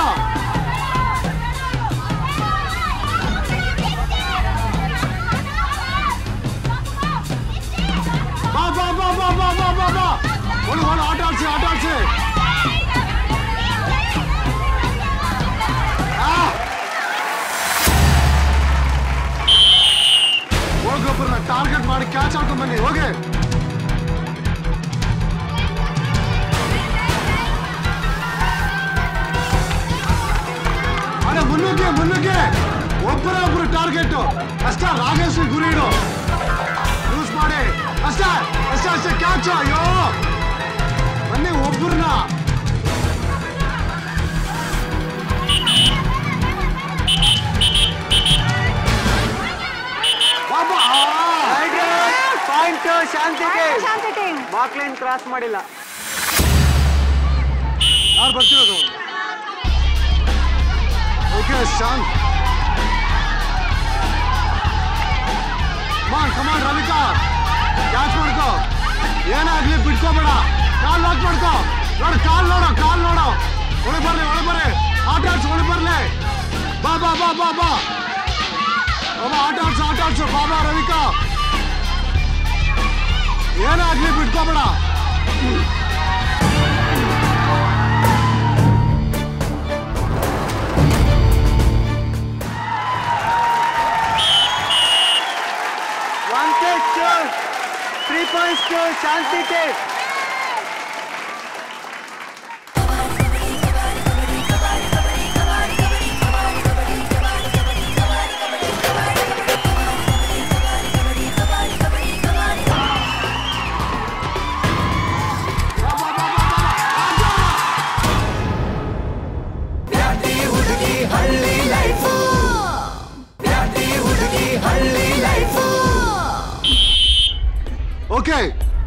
ಬಾ ಬಾ ಬಾ ಬಾ ಬಾ ಬಾ ಬಾ ಬಾ ಒಳಗೆ ಒಳಗೆ ಆಟ ಆಡ್ಸಿ ಆಟ ಆಡ್ಸಿ ಆ! ಹೋಗೊಬ್ಬರನ್ನ ಟಾರ್ಗೆಟ್ ಮಾಡಿ ಕ್ಯಾಚ್ ಆಡ್ಕೊಂಡ್ ಬನ್ನಿ ಹೋಗಿ ಅರೆ ಮುನ್ನುಗ್ಗಿ ಮುನ್ನುಗ್ಗಿ ಒಬ್ಬರೇ ಒಬ್ರು ಟಾರ್ಗೆಟ್ ಅಷ್ಟೇ ರಾಗೇಶ್ ಗುರಿ ಇಡು ಯೂಸ್ ಮಾಡಿ ಅಷ್ಟೇ ಅಷ್ಟೇ ಅಷ್ಟೇ ಕ್ಯಾಚ್ ಅಯ್ಯೋ ಬನ್ನಿ ಒಬ್ಬರನ್ನ ಬಾಬಾ Right out. Point to Shanti. Shanti team mark line cross ಮಾಡಿಲ್ಲ ಯಾರು ಬರ್ತಿರೋದು okay Shanth come on come on Ravika catch ಮಾಡ್ಕೋ ಏನಾಗ್ಲಿ ಬಿಟ್ಕೋಬೇಡ ಕಾಲ್ ಲಾಕ್ ಮಾಡ್ಕೋ ನೋಡು ಕಾಲ್ ನೋಡು ಕಾಲ್ ನೋಡು ಒಳಗೆ ಬರ್ಲಿ ಒಳಗೆ ಬರ್ಲಿ ಆಟ ಆಡ್ಸು ಒಳಗೆ ಬರ್ಲಿ ಬಾ ಬಾ ಬಾ ಬಾ ಬಾ ಬಾಬಾ ಆಟ ಆಡ್ಸು ಆಟ ಆಡ್ಸು ಬಾ ಬಾ Ravika ಏನಾಗ್ಲಿ ಬಿಟ್ಕೋಬೇಡ One kick to three points to Shanti team.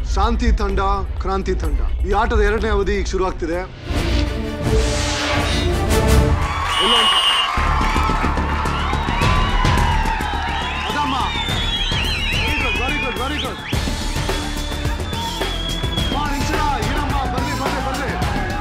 ಶಾಂತಿ ತಂಡ ಕ್ರಾಂತಿ ತಂಡ ಈ ಆಟದ ಎರಡನೇ ಅವಧಿ ಈಗ ಶುರುವಾಗ್ತಿದೆ ಎಲ್ಲೋ- ಅದಮ್ಮ very good very good very good ಏನಮ್ಮ ಬರ್ಲಿ ಬರ್ಲಿ ಬರ್ಲಿ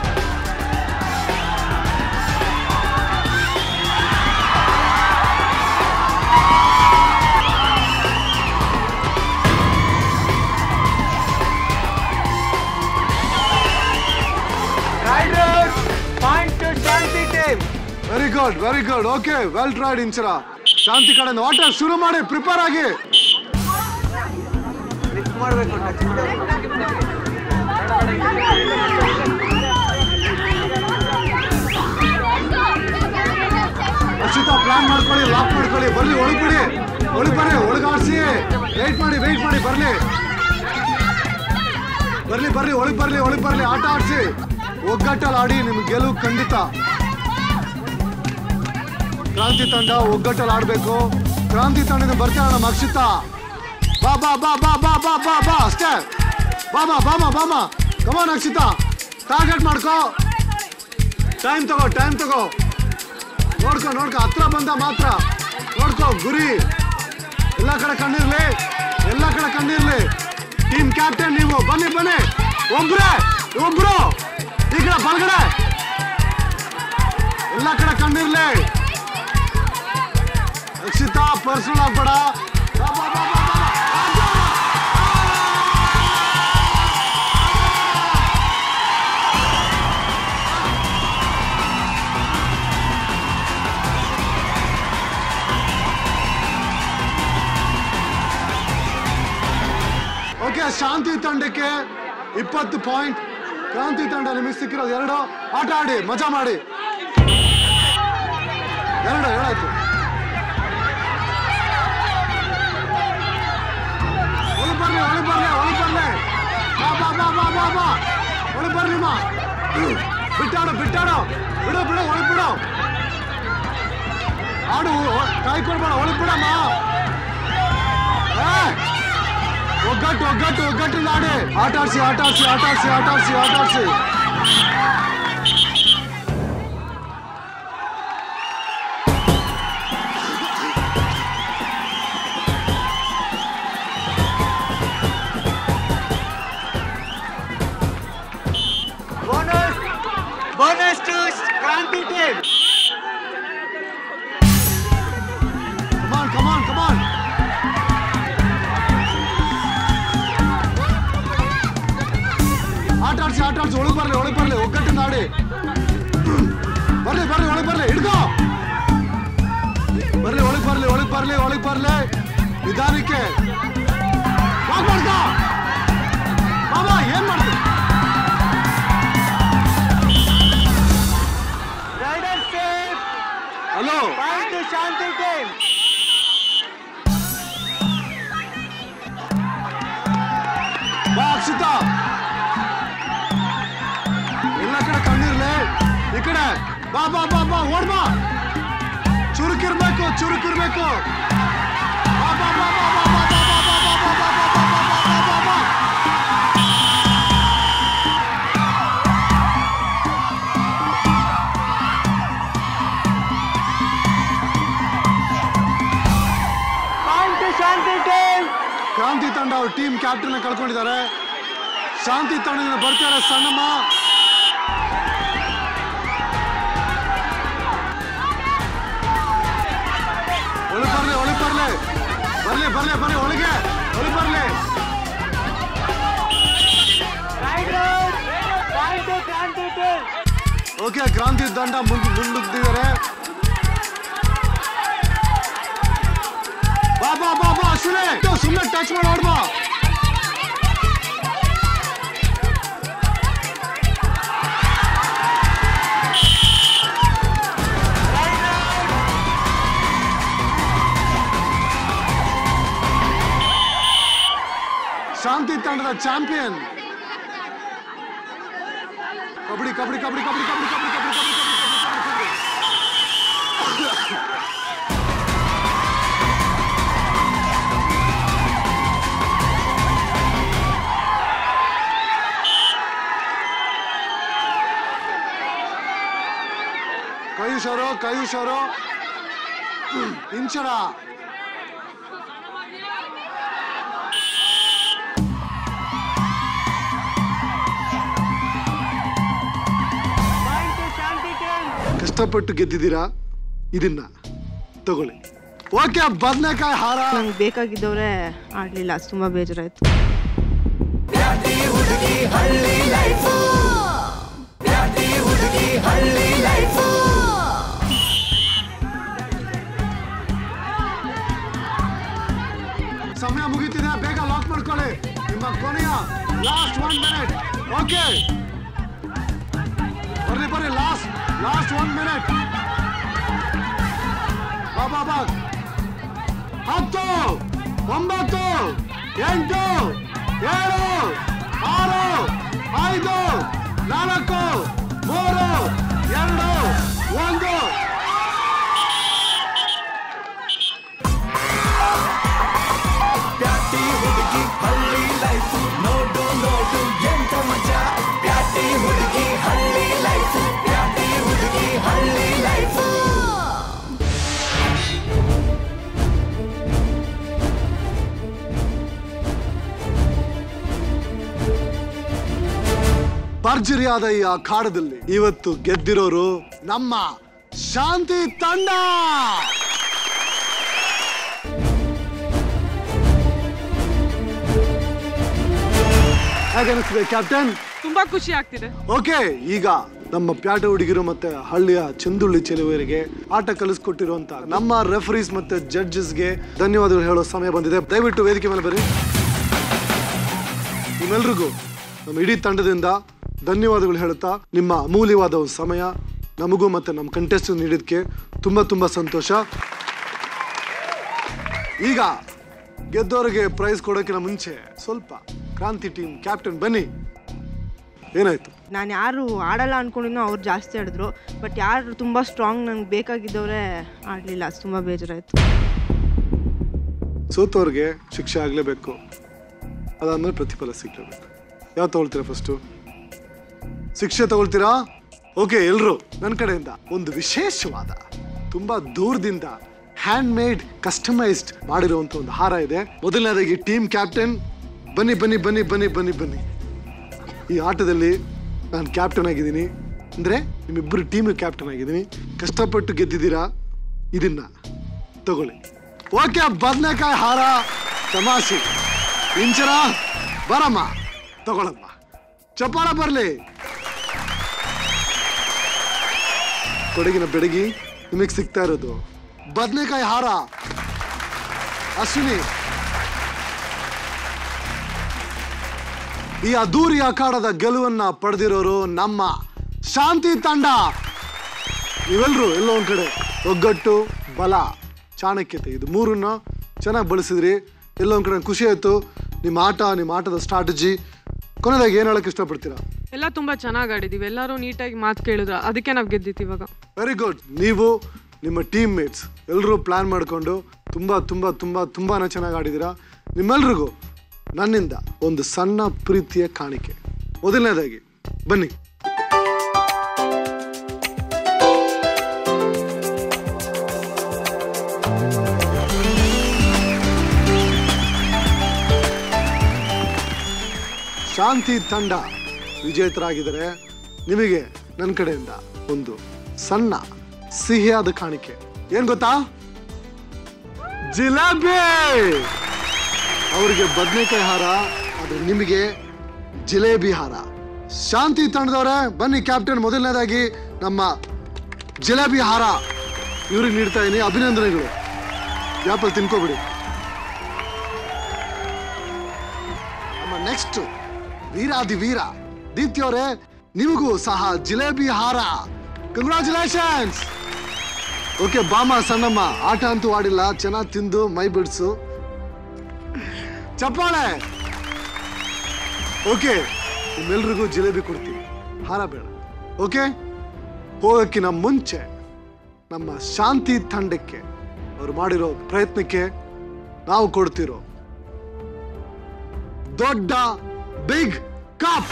Riders, point to Shanti team. Very good very good okay well tried Inchara Shanti ಕಡೆಯಿಂದ ಆಟ ಶುರು ಮಾಡಿ ಪ್ರಿಪೇರ್ ಆಗಿ Lift ಮಾಡ್ಬೇಕು, touch ಮಾಡ್ಬೇಕು. ಅಕ್ಷಿತಾ ಪ್ಲಾನ್ ಮಾಡ್ಕೊಳ್ಳಿ ಲಾಕ್ ಮಾಡ್ಕೊಳ್ಳಿ ಬರ್ಲಿ ಒಳಗ್ ಬಿಡಿ ಒಳಗ್ ಬರ್ರಿ ಒಳಗಾಡ್ಸಿ ವೇಟ್ ಮಾಡಿ ವೇಟ್ ಮಾಡಿ ಬರ್ಲಿ ಬರ್ಲಿ ಬರ್ಲಿ ಒಳಗ್ ಬರ್ಲಿ ಒಳಗ್ ಬರ್ಲಿ ಆಟ ಆಡ್ಸಿ ಒಗ್ಗಟ್ಟಲ್ಲಿ ಆಡಿ ನಿಮ್ಗೆ ಗೆಲುವು ಖಂಡಿತ ಕ್ರಾಂತಿ ತಂಡ ಒಗ್ಗಟ್ಟಲ್ಲಿ ಆಡ್ಬೇಕು ಕ್ರಾಂತಿ ತಂಡದಿಂದ ಬರ್ತಾಳೆ ನಮ್ಮ ಅಕ್ಷಿತಾ ಬಾ ಬಾ ಬಾ ಬಾ ಬಾ ಬಾ ಬಾ ಬಾ ಅಷ್ಟೇ ಬಾ ಬಾ ಬಾಮ ಬಾಮ ಕಮಾನ್ ಅಕ್ಷಿತಾ ಟಾರ್ಗೆಟ್ ಮಾಡ್ಕೋ ಟೈಮ್ ತಗೋ ಟೈಮ್ ತಗೋ ನೋಡ್ಕೊ ನೋಡ್ಕೊ ಹತ್ರ ಬಂದ ಮಾತ್ರ ನೋಡ್ಕೊ ಗುರಿ ಎಲ್ಲ ಕಡೆ ಕಣ್ಣಿರ್ಲಿ ಎಲ್ಲ ಕಡೆ ಕಣ್ಣಿರ್ಲಿ ಟೀಮ್ ಕ್ಯಾಪ್ಟನ್ ನೀವು ಬನ್ನಿ ಬನ್ನಿ ಒಬ್ರೇ ಒಬ್ರು ಈ ಕಡೆ ಬಲಗಡೆ ಎಲ್ಲ ಕಡೆ ಕಣ್ಣಿರ್ಲಿ ರಕ್ಷಿತಾ ಪರ್ಸನಲ್ ಆಗ್ಬೇಡ ಬಾ, ಬಾ, ಬಾ, ಬಾ, ಬಾ, ಬಾ. ಆಟ! ಓಕೆ ಶಾಂತಿ ತಂಡಕ್ಕೆ ಇಪ್ಪತ್ತು ಪಾಯಿಂಟ್ ಕ್ರಾಂತಿ ತಂಡ ನಿಮಗೆ ಸಿಕ್ಕಿರೋದು ಎರಡು ಆಟ ಆಡಿ ಮಜಾ ಮಾಡಿ ಎರಡು ಹೇಳಾಯ್ತು ಒಳಗ್ ಬರ್ಲಿ ಒಳಗ್ ಬರ್ಲಿ ಒಳಗ್ ಬರ್ಲಿ ಬಾ ಬಾ ಬಾ ಬಾ ಬಾ ಬಾ ಒಳಗ್ ಬರ್ಲಿ ಮಾ ಬಿಟ್ಟಾಡು ಬಿಟ್ಟಾಡು ಬಿಡು ಬಿಡು ಒಳಗ್ ಬಿಡು ಆಡು ಒ- ಕೈ ಕೊಡ್ಬೇಡ ಒಳಗ್ ಬಿಡಮ್ಮ ಏ! ಒಗ್ಗಟ್ಟು ಒಗ್ಗಟ್ಟು ಒಗ್ಗಟ್ಟು ನಾಡಿ ಆಟ ಆಡ್ಸಿ ಆಟ ಆಡ್ಸಿ ಆಟ ಆಡ್ಸಿ ಆಟ ಆಡ್ಸಿ ಆಟ ಆಡ್ಸಿ Bonus, bonus to Shanti team. ಕಮಾನ್ ಕಮಾನ್ ಕಮಾನ್ ಆಟ ಆಡ್ಸಿ ಆಟ ಆಡ್ಸಿ ಒಳಗ್ ಬರ್ಲಿ ಒಳಗ್ ಬರ್ಲಿ ಒಗ್ಗಟ್ಟು ನಾಡಿ ಬರ್ಲಿ ಬರ್ಲಿ ಒಳಗ್ ಬರ್ಲಿ ಹಿಡ್ಕೋ ಬರ್ಲಿ ಒಳಗ್ ಬರ್ಲಿ ಒಳಗ್ ಬರ್ಲಿ ಒಳಗ್ ಬರ್ಲಿ ನಿಧಾನಕ್ಕೆ ವಾಕ್ ಮಾಡ್ಕೋ ಬಾಬಾ ಏನ್ ಮಾಡ್ತಿ Riders safe. Hello Point to Shanti team. ಬಾ ಅಕ್ಷಿತಾ ಎಲ್ಲ ಕಡೆ ಕಣ್ಣಿರ್ಲಿ ಈ ಕಡೆ ಬಾ ಬಾ ಬಾ ಬಾ ಓಡ್ ಬಾ ಚುರುಕಿರ್ಬೇಕು ಚುರುಕಿರ್ಬೇಕು ಬಾ ಬಾ ಬಾ ಬಾ ಬಾ ಬಾ ಬಾ ಬಾ ಬಾ ಬಾ ಬಾ ಬಾ ಬಾ ಬಾ ಬಾ ಬಾ ಬಾ ಬಾ Point to Shanti team. ಕ್ರಾಂತಿ ತಂಡ ಅವ್ರ ಟೀಮ್ ಕ್ಯಾಪ್ಟನ್ ಕಳ್ಕೊಂಡಿದ್ದಾರೆ ಶಾಂತಿ ತಂಡದಿಂದ ಬರ್ತಾರೆ ಸಣ್ಣಮ್ಮ ಒಳಗ್ ಬರ್ಲಿ ಒಳಗ್ ಬರ್ಲಿ ಬರ್ಲಿ ಬರ್ಲಿ ಬರ್ಲಿ ಒಳಗೆ ಒಳಗ್ ಬರ್ಲಿ Riders, point to Shanti team. Okay Kranti ದಂಡ ಮುಂದೆ ಮುಂದುಗ್ತಿದ್ದಾರೆ ಬಾ ಬಾ ಬಾ ಬಾ ಅಶ್ವಿನಿ ಸುಮ್ಮನೆ ಟಚ್ ಮಾಡಿ ಓಡ್ ಬಾ ಶಾಂತಿ ತಂಡದ ಚಾಂಪಿಯನ್ ಕಬಡ್ಡಿ ಕಬಡ್ಡಿ ಕಬಡ್ಡಿ ಕಬಡ್ಡಿ ಕಬಡ್ಡಿ ಕಬಡ್ಡಿ ಕಬಡ್ಡಿ ಕಬಡ್ಡಿ ಕಬಡ್ಡಿ ಕಬಡ್ಡಿ ಅವರು ಕಯುಷ್ ಅವರು Inchara Point to Shanti team. ಕಷ್ಟಪಟ್ಟು ಗೆದ್ದಿದ್ದೀರಾ ಇದನ್ನ ತಗೊಳ್ಳಿ ಓಕೆ ಬದನೆಕಾಯಿ ಹಾರ ನಂಗೆ ಬೇಕಾಗಿದ್ದವ್ರೆ ಆಡಲಿಲ್ಲ ತುಂಬ ಬೇಜಾರಾಯ್ತು ಸಮಯ ಮುಗೀತಿದೆ ಬೇಗ ಲಾಕ್ ಮಾಡ್ಕೊಳ್ಳಿ ನಿಮ್ಮ ಕೊನೆಯ ಲಾಸ್ಟ್ ಒನ್ ಮಿನಿಟ್ ಓಕೆ ಬರ್ರಿ ಬರ್ರಿ ಲಾಸ್ಟ್ ಲಾಸ್ಟ್ ಒನ್ ಮಿನಿಟ್ ಬಾಬಾ ಬಾ ಹತ್ತು ಒಂಬತ್ತು ಎಂಟು ಏಳು ಆರು ಐದು ನಾಲ್ಕು ಮೂರು ಎರಡು ಒಂದು ಭರ್ಜರಿಯಾದ ಈ ಅಖಾಡದಲ್ಲಿ ಇವತ್ತು ಗೆದ್ದಿರೋರು ನಮ್ಮ ಶಾಂತಿ ತಂಡ ಹೇಗನಿಸ್ತಿದೆ ಕ್ಯಾಪ್ಟನ್ ತುಂಬಾ ಖುಷಿ ಆಗ್ತಿದೆ ಓಕೆ ಈಗ ನಮ್ಮ ಪ್ಯಾಟ ಹುಡುಗಿರು ಮತ್ತೆ ಹಳ್ಳಿಯ ಚಂದುಳ್ಳಿ ಚೆಲುವರಿಗೆ ಆಟ ಕಲಿಸ್ಕೊಟ್ಟಿರುವಂತ ನಮ್ಮ ರೆಫರೀಸ್ ಮತ್ತೆ ಜಡ್ಜಸ್ಗೆ ಧನ್ಯವಾದಗಳು ಹೇಳೋ ಸಮಯ ಬಂದಿದೆ ದಯವಿಟ್ಟು ವೇದಿಕೆ ಮೇಲೆ ಬರ್ರಿ ನಿಮ್ಮೆಲ್ರಿಗೂ ನಮ್ಮ ಇಡೀ ತಂಡದಿಂದ ಧನ್ಯವಾದಗಳು ಹೇಳುತ್ತಾ ನಿಮ್ಮ ಅಮೂಲ್ಯವಾದ ಒಂದು ಸಮಯ ನಮಗೂ ಮತ್ತೆ ನಮ್ಮ ಕಂಟೆಸ್ಟ್ ನೀಡಿದ್ದಕ್ಕೆ ತುಂಬಾ ತುಂಬಾ ಸಂತೋಷ ಈಗ ಗೆದ್ದವರಿಗೆ ಪ್ರೈಸ್ ಕೊಡೋಕ್ಕಿಂತ ಮುಂಚೆ ಸ್ವಲ್ಪ ಕ್ರಾಂತಿ ಟೀಮ್ ಕ್ಯಾಪ್ಟನ್ ಬನ್ನಿ ಏನಾಯ್ತು ನಾನು ಯಾರು ಆಡಲ್ಲ ಅನ್ಕೊಂಡಿದ್ನೋ ಅವ್ರು ಜಾಸ್ತಿ ಆಡಿದ್ರು ಬಟ್ ಯಾರು ತುಂಬ ಸ್ಟ್ರಾಂಗ್ ನಂಗೆ ಬೇಕಾಗಿದ್ದವ್ರೆ ಆಡಲಿಲ್ಲ ತುಂಬ ಬೇಜಾರಾಯ್ತು ಸೋತವ್ರಿಗೆ ಶಿಕ್ಷೆ ಆಗಲೇಬೇಕು ಅದಾದ್ಮೇಲೆ ಪ್ರತಿಫಲ ಸಿಗ್ಲೇಬೇಕು ಯಾವ ತಗೊಳ್ತೀರಾ ಫಸ್ಟು ಶಿಕ್ಷೆ ತಗೊಳ್ತೀರಾ ಓಕೆ ಎಲ್ರು ನನ್ನ ಕಡೆಯಿಂದ ಒಂದು ವಿಶೇಷವಾದ ತುಂಬಾ ದೂರದಿಂದ ಹ್ಯಾಂಡ್ ಮೇಡ್ ಕಸ್ಟಮೈಸ್ಡ್ ಮಾಡಿರುವಂತ ಒಂದು ಹಾರ ಇದೆ ಮೊದಲನೇದಾಗಿ ಟೀಮ್ ಕ್ಯಾಪ್ಟನ್ ಬನ್ನಿ ಬನ್ನಿ ಬನ್ನಿ ಬನ್ನಿ ಬನ್ನಿ ಬನ್ನಿ ಈ ಆಟದಲ್ಲಿ ನಾನು ಕ್ಯಾಪ್ಟನ್ ಆಗಿದ್ದೀನಿ ಅಂದ್ರೆ ನಿಮ್ಮಿಬ್ಬರು ಟೀಮ್ ಕ್ಯಾಪ್ಟನ್ ಆಗಿದ್ದೀನಿ ಕಷ್ಟಪಟ್ಟು ಗೆದ್ದಿದ್ದೀರಾ ಇದನ್ನ ತಗೊಳ್ಳಿ ಓಕೆ ಬದನೆಕಾಯಿ ಹಾರ ತಮಾಷೆ ಇಂಚರ ಬರಮ್ಮ ತಗೊಳಮ್ಮ ಚಪ್ಪಾಳ ಬರ್ಲಿ ಕೊಡಗಿನ ಬೆಡಗಿ ನಿಮಗೆ ಸಿಗ್ತಾ ಇರೋದು ಬದನೆಕಾಯಿ ಹಾರ ಅಶ್ವಿನಿ ಈ ಅದ್ದೂರಿ ಅಖಾಡದ ಗೆಲುವನ್ನ ಪಡೆದಿರೋರು ನಮ್ಮ ಶಾಂತಿ ತಂಡ ನೀವೆಲ್ರು ಎಲ್ಲೋ ಒಂದ್ ಕಡೆ ಒಗ್ಗಟ್ಟು ಬಲ ಚಾಣಕ್ಯತೆ ಇದು ಮೂರನ್ನ ಚೆನ್ನಾಗಿ ಬಳಸಿದ್ರಿ ಎಲ್ಲೋ ಒಂದ್ ಕಡೆ ಖುಷಿ ಆಯ್ತು ನಿಮ್ಮ ಆಟ ನಿಮ್ಮ ಆಟದ ಸ್ಟ್ರಾಟಜಿ ಕೊನೆದಾಗಿ ಏನ್ ಹೇಳಕ್ ಇಷ್ಟಪಡ್ತೀರಾ ಎಲ್ಲ ತುಂಬಾ ಚೆನ್ನಾಗಿ ಆಡಿದೀವಿ ಎಲ್ಲರೂ ನೀಟಾಗಿ ಮಾತು ಕೇಳಿದ್ರ ಅದಕ್ಕೆ ನಾವು ಗೆದ್ದಿತ್ತು ಇವಾಗ ವೆರಿ ಗುಡ್ ನೀವು ನಿಮ್ಮ ಟೀಮ್ ಮೇಟ್ಸ್ ಎಲ್ಲರೂ ಪ್ಲಾನ್ ಮಾಡಿಕೊಂಡು ತುಂಬ ತುಂಬ ತುಂಬ ತುಂಬಾನೇ ಚೆನ್ನಾಗಿ ಆಡಿದ್ದೀರಾ ನಿಮ್ಮೆಲ್ರಿಗೂ ನನ್ನಿಂದ ಒಂದು ಸಣ್ಣ ಪ್ರೀತಿಯ ಕಾಣಿಕೆ ಮೊದಲನೇದಾಗಿ ಬನ್ನಿ ಶಾಂತಿ ತಂಡ ವಿಜೇತರಾಗಿದ್ದಾರೆ ನಿಮಗೆ ನನ್ನ ಕಡೆಯಿಂದ ಒಂದು ಸಣ್ಣ ಸಿಹಿಯಾದ ಕಾಣಿಕೆ ಏನ್ ಗೊತ್ತಾ ಜಿಲೇಬಿ ಅವರಿಗೆ ಬದನೆಕಾಯಿ ಹಾರ ಆದ್ರೆ ನಿಮಗೆ ಜಿಲೇಬಿ ಹಾರ ಶಾಂತಿ ತಂಡದವರೇ ಬನ್ನಿ ಕ್ಯಾಪ್ಟನ್ ಮೊದಲನೇದಾಗಿ ನಮ್ಮ ಜಿಲೇಬಿ ಹಾರ ಇವ್ರಿಗೆ ನೀಡ್ತಾ ಇದೀನಿ ಅಭಿನಂದನೆಗಳು ಯಾಪಲ್ ತಿನ್ಕೋಬಿಡಿ ನಮ್ಮ ನೆಕ್ಸ್ಟ್ ವೀರಾದಿ ವೀರ ದೀಪ್ತಿ ಅವರೇ ನಿಮಗೂ ಸಹ ಜಿಲೇಬಿ ಹಾರ ಕಂಗ್ರಾಚುಲೇಷನ್ಸ್ ಓಕೆ ಬಾಮ ಸಣ್ಣಮ್ಮ ಆಟ ಅಂತೂ ಆಡಿಲ್ಲ ಚೆನ್ನಾಗಿ ತಿಂದು ಮೈ ಬಿಡ್ಸು ಚಪ್ಪಾಳೆ ಓಕೆ ನಿಮ್ಮೆಲ್ರಿಗೂ ಜಿಲೇಬಿ ಕೊಡ್ತೀವಿ ಹಾರ ಬೇಡ ಓಕೆ ಹೋಗಕ್ಕಿನ ಮುಂಚೆ ನಮ್ಮ ಶಾಂತಿ ತಂಡಕ್ಕೆ ಅವ್ರು ಮಾಡಿರೋ ಪ್ರಯತ್ನಕ್ಕೆ ನಾವು ಕೊಡ್ತಿರೋ ದೊಡ್ಡ big cup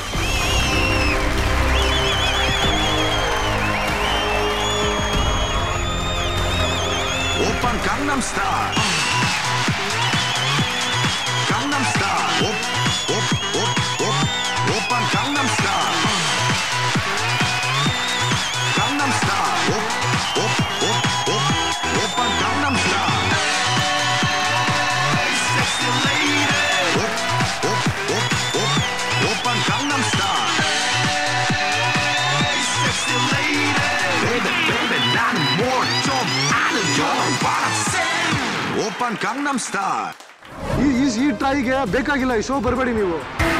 오빤 강남스타일 강남스타일 옵옵옵옵 오빤 강남스타일 강남스타일 옵옵옵옵 오빤 강남스타일 Hey, sexy lady 옵옵옵옵 오빤 강남스타일 Hey, sexy lady Baby baby 나는 뭘좀 아는 영원 바람 오빤 강남스타일 ಈ ಈ ಈ ಟ್ರೈಗೆ ಬೇಕಾಗಿಲ್ಲ ಈ ಶೋ ಬರಬೇಡಿ ನೀವು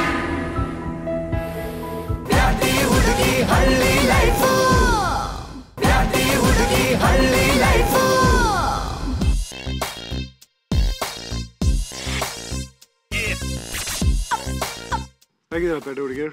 ಹೇಗಿದ್ದೀರಾ ಪೇಟೆ ಹುಡುಗಿ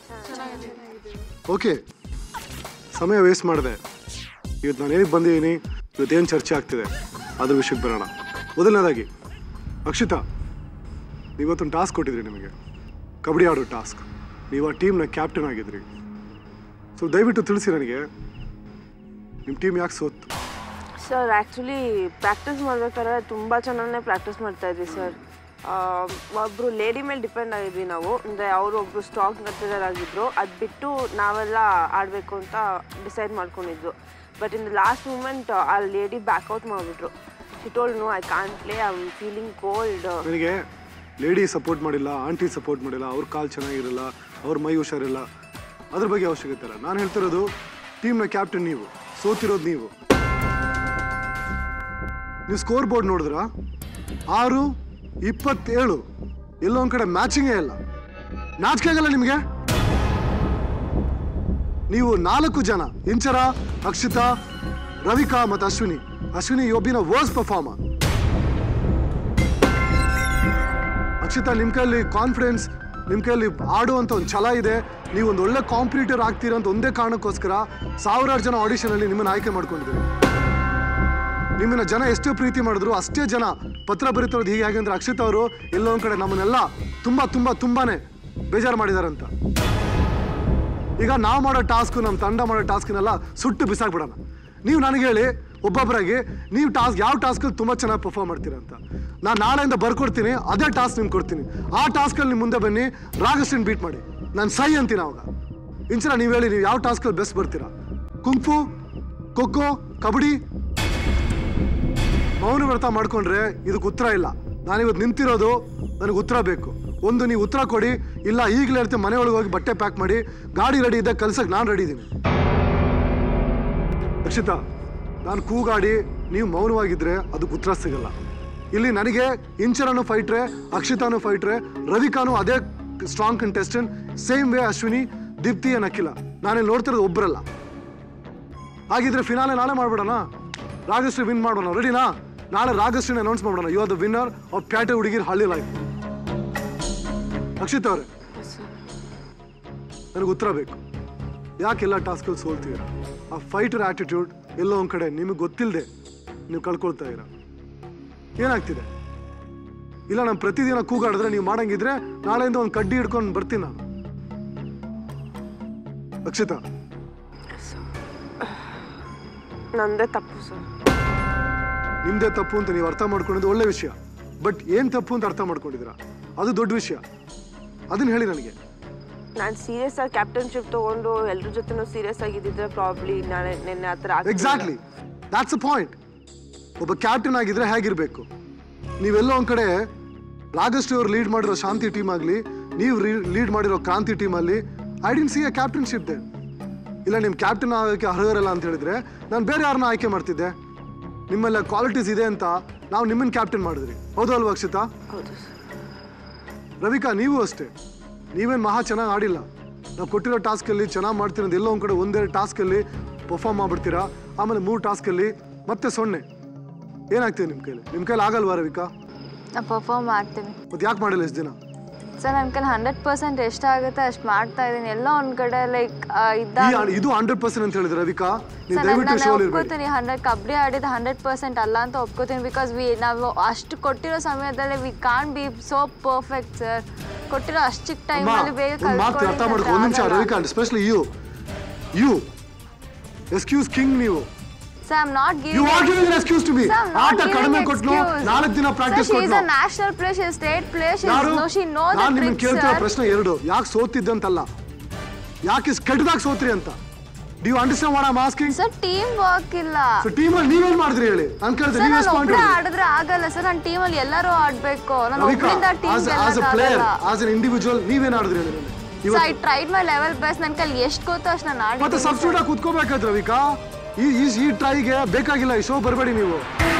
ಓಕೆ ಸಮಯ ವೇಸ್ಟ್ ಮಾಡಿದೆ ಇವತ್ತು ನಾನು ಏನಕ್ಕೆ ಬಂದಿದ್ದೀನಿ ಇವತ್ತೇನು ಚರ್ಚೆ ಆಗ್ತಿದೆ ಅದ್ರ ವಿಷಯಕ್ಕೆ ಬರೋಣ ಮೊದಲನೇದಾಗಿ ಅಕ್ಷಿತಾ ನೀವತ್ತೊಂದು ಟಾಸ್ಕ್ ಕೊಟ್ಟಿದ್ರಿ ನಿಮಗೆ ಕಬಡ್ಡಿ ಆಡೋ ಟಾಸ್ಕ್ ನೀವು ಆ ಟೀಮ್ನ ಕ್ಯಾಪ್ಟನ್ ಆಗಿದ್ರಿ ಸೊ ದಯವಿಟ್ಟು ತಿಳಿಸಿ ನನಗೆ ನಿಮ್ಮ ಟೀಮ್ ಯಾಕೆ ಸೋತ್ತು ಸರ್ ಆ್ಯಕ್ಚುಲಿ ಪ್ರಾಕ್ಟೀಸ್ ಮಾಡ್ಬೇಕಾದ್ರೆ ತುಂಬ ಚೆನ್ನಾಗೇ ಪ್ರಾಕ್ಟೀಸ್ ಮಾಡ್ತಾ ಇದ್ವಿ ಸರ್ ಒಬ್ಬರು ಲೇಡಿ ಮೇಲೆ ಡಿಪೆಂಡ್ ಆಗಿದ್ವಿ ನಾವು ಅಂದರೆ ಅವರು ಒಬ್ಬರು ಸ್ಟಾಕ್ ನರ್ತಿದರ್ ಆಗಿದ್ರು ಅದು ಬಿಟ್ಟು ನಾವೆಲ್ಲ ಆಡಬೇಕು ಅಂತ ಡಿಸೈಡ್ ಮಾಡ್ಕೊಂಡಿದ್ದು but in the last moment ಆ ಲೇಡಿ ಬ್ಯಾಕ್ಔಟ್ ಮಾಡಿಬಿಟ್ರು she told no I can play I am feeling cold ನನಗೆ ಲೇಡಿ ಸಪೋರ್ಟ್ ಮಾಡಿಲ್ಲ ಆಂಟಿ ಸಪೋರ್ಟ್ ಮಾಡಿಲ್ಲ ಅವ್ರ ಕಾಲು ಚೆನ್ನಾಗಿರಲ್ಲ ಅವ್ರ ಮೈ ಹುಷಾರಿಲ್ಲ ಅದ್ರ ಬಗ್ಗೆ ಅವಶ್ಯಕತೆ ಇಲ್ಲ ನಾನು ಹೇಳ್ತಿರೋದು ಟೀಮ್ನ ಕ್ಯಾಪ್ಟನ್ ನೀವು ಸೋತಿರೋದು ನೀವು ನೀವು ಸ್ಕೋರ್ ಬೋರ್ಡ್ ನೋಡಿದ್ರ ಆರು ಇಪ್ಪತ್ತೇಳು ಎಲ್ಲೋ ಒಂದ್ ಕಡೆ ಮ್ಯಾಚಿಂಗೇ ಇಲ್ಲ ನಾಚಿಕೆ ಆಗಲ್ಲ ನಿಮಗೆ ನೀವು ನಾಲ್ಕು ಜನ ಇಂಚರ ಅಕ್ಷಿತಾ ರವಿಕಾ ಮತ್ತು ಅಶ್ವಿನಿ ಅಶ್ವಿನಿ ಒಬ್ಬಿನ ವರ್ಸ್ ಪರ್ಫಾರ್ಮರ್ ಅಕ್ಷಿತಾ ನಿಮ್ಮ ಕೈಯಲ್ಲಿ ಕಾನ್ಫಿಡೆನ್ಸ್ ನಿಮ್ಮ ಕೈಯಲ್ಲಿ ಆಡುವಂಥ ಒಂದು ಛಲ ಇದೆ ನೀವು ಒಂದು ಒಳ್ಳೆ ಕಾಂಪಿಟೇಟರ್ ಆಗ್ತೀರ ಅಂತ ಒಂದೇ ಕಾರಣಕ್ಕೋಸ್ಕರ ಸಾವಿರಾರು ಜನ ಆಡಿಷನಲ್ಲಿ ನಿಮ್ಮನ್ನು ಆಯ್ಕೆ ಮಾಡ್ಕೊಂಡಿದ್ದೀರಿ ನಿಮ್ಮನ್ನ ಜನ ಎಷ್ಟೇ ಪ್ರೀತಿ ಮಾಡಿದ್ರು ಅಷ್ಟೇ ಜನ ಪತ್ರ ಬರೀತಿರೋದು ಹೀಗೆ ಹಾಗೆ ಅಂದ್ರೆ ಅಕ್ಷಿತಾ ಅವರು ಎಲ್ಲೋ ಒಂದ್ ಕಡೆ ನಮ್ಮನ್ನೆಲ್ಲ ತುಂಬಾ ತುಂಬಾ ತುಂಬಾನೇ ಬೇಜಾರು ಮಾಡಿದಾರಂತ ಈಗ ನಾವು ಮಾಡೋ ಟಾಸ್ಕು ನಮ್ಮ ತಂಡ ಮಾಡೋ ಟಾಸ್ಕ್ನೆಲ್ಲ ಸುಟ್ಟು ಬಿಸಾಕ್ಬಿಡೋಣ ನೀವು ನನಗೆ ಹೇಳಿ ಒಬ್ಬೊಬ್ಬರಾಗಿ ನೀವು ಟಾಸ್ಕ್ ಯಾವ ಟಾಸ್ಕಲ್ಲಿ ತುಂಬ ಚೆನ್ನಾಗಿ ಪರ್ಫಾರ್ಮ್ ಮಾಡ್ತೀರಾ ಅಂತ ನಾನು ನಾಳೆಯಿಂದ ಬರ್ಕೊಡ್ತೀನಿ ಅದೇ ಟಾಸ್ಕ್ ನಿಮ್ಗೆ ಕೊಡ್ತೀನಿ ಆ ಟಾಸ್ಕಲ್ಲಿ ನಿಮ್ಮ ಮುಂದೆ ಬನ್ನಿ ರಾಗಸ್ಟಿನ್ ಬೀಟ್ ಮಾಡಿ ನಾನು ಸೈ ಅಂತೀನಿ ಅವಾಗ ಇಂಚನ ನೀವು ಹೇಳಿ ನೀವು ಯಾವ ಟಾಸ್ಕಲ್ಲಿ ಬೆಸ್ಟ್ ಬರ್ತೀರಾ ಕುಂಫು ಖೋಖೋ ಕಬಡ್ಡಿ ಮೌನ ವ್ರತ ಮಾಡ್ಕೊಂಡ್ರೆ ಇದಕ್ಕೆ ಉತ್ತರ ಇಲ್ಲ ನಾನಿವತ್ತು ನಿಂತಿರೋದು ನನಗೆ ಉತ್ತರ ಬೇಕು ಒಂದು ನೀವು ಉತ್ತರ ಕೊಡಿ ಇಲ್ಲ ಈಗಲೇ ಹೇಳ್ತೀನಿ ಮನೆ ಒಳಗೆ ಹೋಗಿ ಬಟ್ಟೆ ಪ್ಯಾಕ್ ಮಾಡಿ ಗಾಡಿ ರೆಡಿ ಇದ್ದ ಕಲ್ಸಕ್ಕೆ ನಾನು ರೆಡಿ ಇದ್ದೀನಿ ರಕ್ಷಿತಾ ನಾನು ಕೂಗಾಡಿ ನೀವು ಮೌನವಾಗಿದ್ರೆ ಅದಕ್ಕೆ ಉತ್ತರ ಸಿಗಲ್ಲ ಇಲ್ಲಿ ನನಗೆ ಇಂಚರನು ಫೈಟ್ರೆ ಅಕ್ಷಿತಾನು ಫೈಟ್ರೆ ರವಿಕಾನು ಅದೇ strong contestant same way Ashwini Deepti and Akhila ನಾನಿಲ್ಲಿ ನೋಡ್ತಿರೋದು ಒಬ್ಬರಲ್ಲ ಹಾಗಿದ್ರೆ ಫಿನಾಲೆ ನಾಳೆ ಮಾಡ್ಬಿಡೋಣ ರಾಗಶ್ರೀ ವಿನ್ ಮಾಡೋಣ ರೆಡಿನಾ ನಾಳೆ ರಾಗಶ್ರೀನ ಅನೌನ್ಸ್ ಮಾಡೋಣ you are the winner of Pyate Hudugir Halli life Akshith ಅವರೇ ನನಗೆ ಉತ್ತರ ಬೇಕು ಯಾಕೆಲ್ಲ ಟಾಸ್ಕಲ್ಲಿ ಸೋಲ್ತೀರಾ ಆ ಫೈಟರ್ ಆಟಿಟ್ಯೂಡ್ ಎಲ್ಲೋ ಒಂದ್ ಕಡೆ ನಿಮಗೆ ಗೊತ್ತಿಲ್ಲದೆ ನೀವು ಕಳ್ಕೊಳ್ತಾ ಇರ ಏನಾಗ್ತಿದೆ ಇಲ್ಲ ನಾನು ಪ್ರತಿದಿನ ಕೂಗಾಡಿದ್ರೆ ನೀವು ಮಾಡಂಗಿದ್ರೆ ನಾಳೆಯಿಂದ ಒಂದು ಕಡ್ಡಿ ಹಿಡ್ಕೊಂಡು ಬರ್ತೀನಿ ನಾನು ಅಕ್ಷಿತಾ ನಂದೇ ತಪ್ಪು ಸರ್ ನಿಮ್ದೇ ತಪ್ಪು ಅಂತ ನೀವು ಅರ್ಥ ಮಾಡ್ಕೊಂಡಿದ್ದು ಒಳ್ಳೆ ವಿಷಯ ಬಟ್ ಏನ್ ತಪ್ಪು ಅಂತ ಅರ್ಥ ಮಾಡ್ಕೊಂಡಿದ್ದೀರಾ ಅದು ದೊಡ್ಡ ವಿಷಯ ಅದನ್ನ ಹೇಳಿ ನನಗೆ ನಾನು ಸೀರಿಯಸ್ ಆಗಿ ಕ್ಯಾಪ್ಟನ್ಶಿಪ್ ತಗೊಂಡು ಎಲ್ರ ಜೊತೆನೂ ಸೀರಿಯಸ್ ಆಗಿದ್ದಿದ್ರೆ ಪ್ರಾಬ್ಲಿ ನಾಳೆ ನಿನ್ನೆ ಆ ಥರ ಆಗ್ತಿರ್ಲಿಲ್ಲ. ಎಕ್ಸಾಕ್ಟ್ಲಿ ದಾಟ್ಸ್ ಅ ಪಾಯಿಂಟ್ ಒಬ್ಬ ಕ್ಯಾಪ್ಟನ್ ಆಗಿದ್ರೆ ಹೇಗಿರ್ಬೇಕು ನೀವೆಲ್ಲೋ ಒಂದ್ ಕಡೆ ರಾಗಶ್ರೀ ಅವ್ರು ಲೀಡ್ ಮಾಡಿರೋ ಶಾಂತಿ ಟೀಮ್ ಆಗಲಿ ನೀವು ಲೀಡ್ ಮಾಡಿರೋ ಕ್ರಾಂತಿ ಟೀಮ್ ಅಲ್ಲಿ I didn't see a captainship there ಇಲ್ಲ ನಿಮ್ ಕ್ಯಾಪ್ಟನ್ ಆಗೋಕ್ಕೆ ಅರ್ಹರಲ್ಲ ಅಂತ ಹೇಳಿದ್ರೆ ನಾನು ಬೇರೆ ಯಾರನ್ನ ಆಯ್ಕೆ ಮಾಡ್ತಿದ್ದೆ ನಿಮ್ಮೆಲ್ಲ ಕ್ವಾಲಿಟೀಸ್ ಇದೆ ಅಂತ ನಾವು ನಿಮ್ಮನ್ನ ಕ್ಯಾಪ್ಟನ್ ಮಾಡಿದ್ರಿ ಹೌದು ಅಲ್ವಾ ಅಕ್ಷಿತಾ ಹೌದು ಸರ್ ರವಿಕಾ ನೀವು ಅಷ್ಟೇ ನೀವೇನು ಮಹಾ ಚೆನ್ನಾಗಿ ಆಡಿಲ್ಲ ನಾವು ಕೊಟ್ಟಿರೋ ಟಾಸ್ಕಲ್ಲಿ ಚೆನ್ನಾಗಿ ಮಾಡ್ತೀರ ಅಂತ ಎಲ್ಲೋ ಒಂದು ಕಡೆ ಒಂದೆರಡು ಟಾಸ್ಕಲ್ಲಿ ಪರ್ಫಾರ್ಮ್ ಮಾಡ್ಬಿಡ್ತೀರಾ ಆಮೇಲೆ ಮೂರು ಟಾಸ್ಕಲ್ಲಿ ಮತ್ತೆ ಸೊನ್ನೆ ಏನಾಗ್ತಿದೆ ನಿಮ್ಮ ಕೈಲಿ ನಿಮ್ಮ ಕೈಲಿ ಆಗಲ್ವಾ ರವಿಕಾ ನಾ ಪರ್ಫಾರ್ಮ್ ಮಾಡ್ತೀನಿ ಮತ್ತೆ ಯಾಕೆ ಮಾಡಿಲ್ಲ ಎಷ್ಟು ದಿನ ಸರ್ ನನ್ನ ಕೈಲಿ ಹಂಡ್ರೆಡ್ ಪರ್ಸೆಂಟ್ ಎಷ್ಟಾಗುತ್ತೆ ಅಷ್ಟು ಮಾಡ್ತಾ ಇದ್ದೀನಿ ಎಲ್ಲ ಒಂದು ಕಡೆ ಲೈಕ್ ಈ ಇದ್ದಾಗ ಆ- ಇದು ಹಂಡ್ರೆಡ್ ಪರ್ಸೆಂಟ್ ಅಂತ ಹೇಳಿದ್ರೆ ರವಿಕಾ ನೀವು ಸರ್ ದಯವಿಟ್ಟು ನಾನು ಶೋಲ್ ಇರಬೇಡಿ ಒಪ್ಕೋತೀನಿ ಹಂಡ್ರೆಡ್ ಕಬಡ್ಡಿ ಆಡಿದ ಹಂಡ್ರೆಡ್ ಪರ್ಸೆಂಟ್ ಅಲ್ಲ ಅಂತ ಒಪ್ಕೋತೀನಿ ಬಿಕಾಸ್ ವಿ ನಾವು ಅಷ್ಟು ಕೊಟ್ಟಿರೋ ಸಮಯದಲ್ಲಿ we can be so perfect sir ಕೊಟ್ಟಿರೋ ಅಷ್ಟು ಚಿಕ್ಕ ಟೈಮಲ್ಲಿ ಬೇಗ ಒಂದು ಮಾತು ಅರ್ಥ ಮಾಡ್ಕೊ ಒಂದು ನಿಮಿಷ ಕಲ್ತ್ಕೊಳ್ಳಿ Ravika specially you you excuse king ನೀವು Sir, I'm not giving. You are giving an excuse to me. Sir, I'm not ಆಟ giving ಕಡಿಮೆ an ಕೊಟ್ನು, excuse. ನಾಲ್ಕು ದಿನ practice Sir, she's ಕೊಟ್ನು. a national player, she's a state player, she's ಯಾರು no, she knows the ನಾನು ನಿಮ್ಮನ್ನ tricks, ಕೇಳ್ತಿರೋ sir. ಪ್ರಶ್ನೆ ಎರಡು ಯಾಕೆ ಸೋತಿದ್ದಂತಲ್ಲ ಯಾಕೆ ಇಷ್ಟು ಕೆಟ್ಟದಾಗ ಸೋತ್ರಿ ಅಂತ do you understand what I'm asking sir team work ಇಲ್ಲ ಸೊ ಟೀಮ್ ಅಲ್ಲಿ ನೀವೇನ್ ಮಾಡಿದ್ರಿ ಹೇಳಿ ನಾನು ಕೇಳ್ದೆ ಸರ್ ನೀವು ನಾನು ರೆಸ್ಪಾಂಡ್ ಒಬ್ಬರೇ ಆಡಿದ್ರೆ ಆಗಲ್ಲ ಸರ್ ನನ್ನ ಟೀಮಲ್ಲಿ ಎಲ್ಲರೂ ಆಡ್ಬೇಕು ನಾನು ರವಿಕಾ ಒಬ್ಬರಿಂದ team as as a player ಗೆಲ್ಲಕ್ಕಾಗಲ್ಲ ಆಸ್ ಅನ್ ಇಂಡಿವಿಜುವಲ್ ನೀವೇನ್ ಆಡಿದ್ರಿ ಹೇಳಿ ನನಗೆ? ಸೊ ಐ ಇವತ್ತು ಟ್ರೈಡ್ ಮೈ ಲೆವೆಲ್ ಬೆಸ್ಟ್ ನನ್ನ ಕೈಲಿ ಎಷ್ಟು ಗೊತ್ತೋ ಅಷ್ಟು ನಾನು ಮತ್ತೆ ಆಡಿದ್ದೀನಿ ಸಬ್ಸ್ಟಿಟ್ಯೂಟ್ ಆಗಿ ಕುತ್ಕೋಬೇಕಾದ್ರೆ ರವಿಕಾ ಈ ಈ ಈ ಟ್ರೈಗೆ ಬೇಕಾಗಿಲ್ಲ ಈ ಶೋ ಬರಬೇಡಿ ನೀವು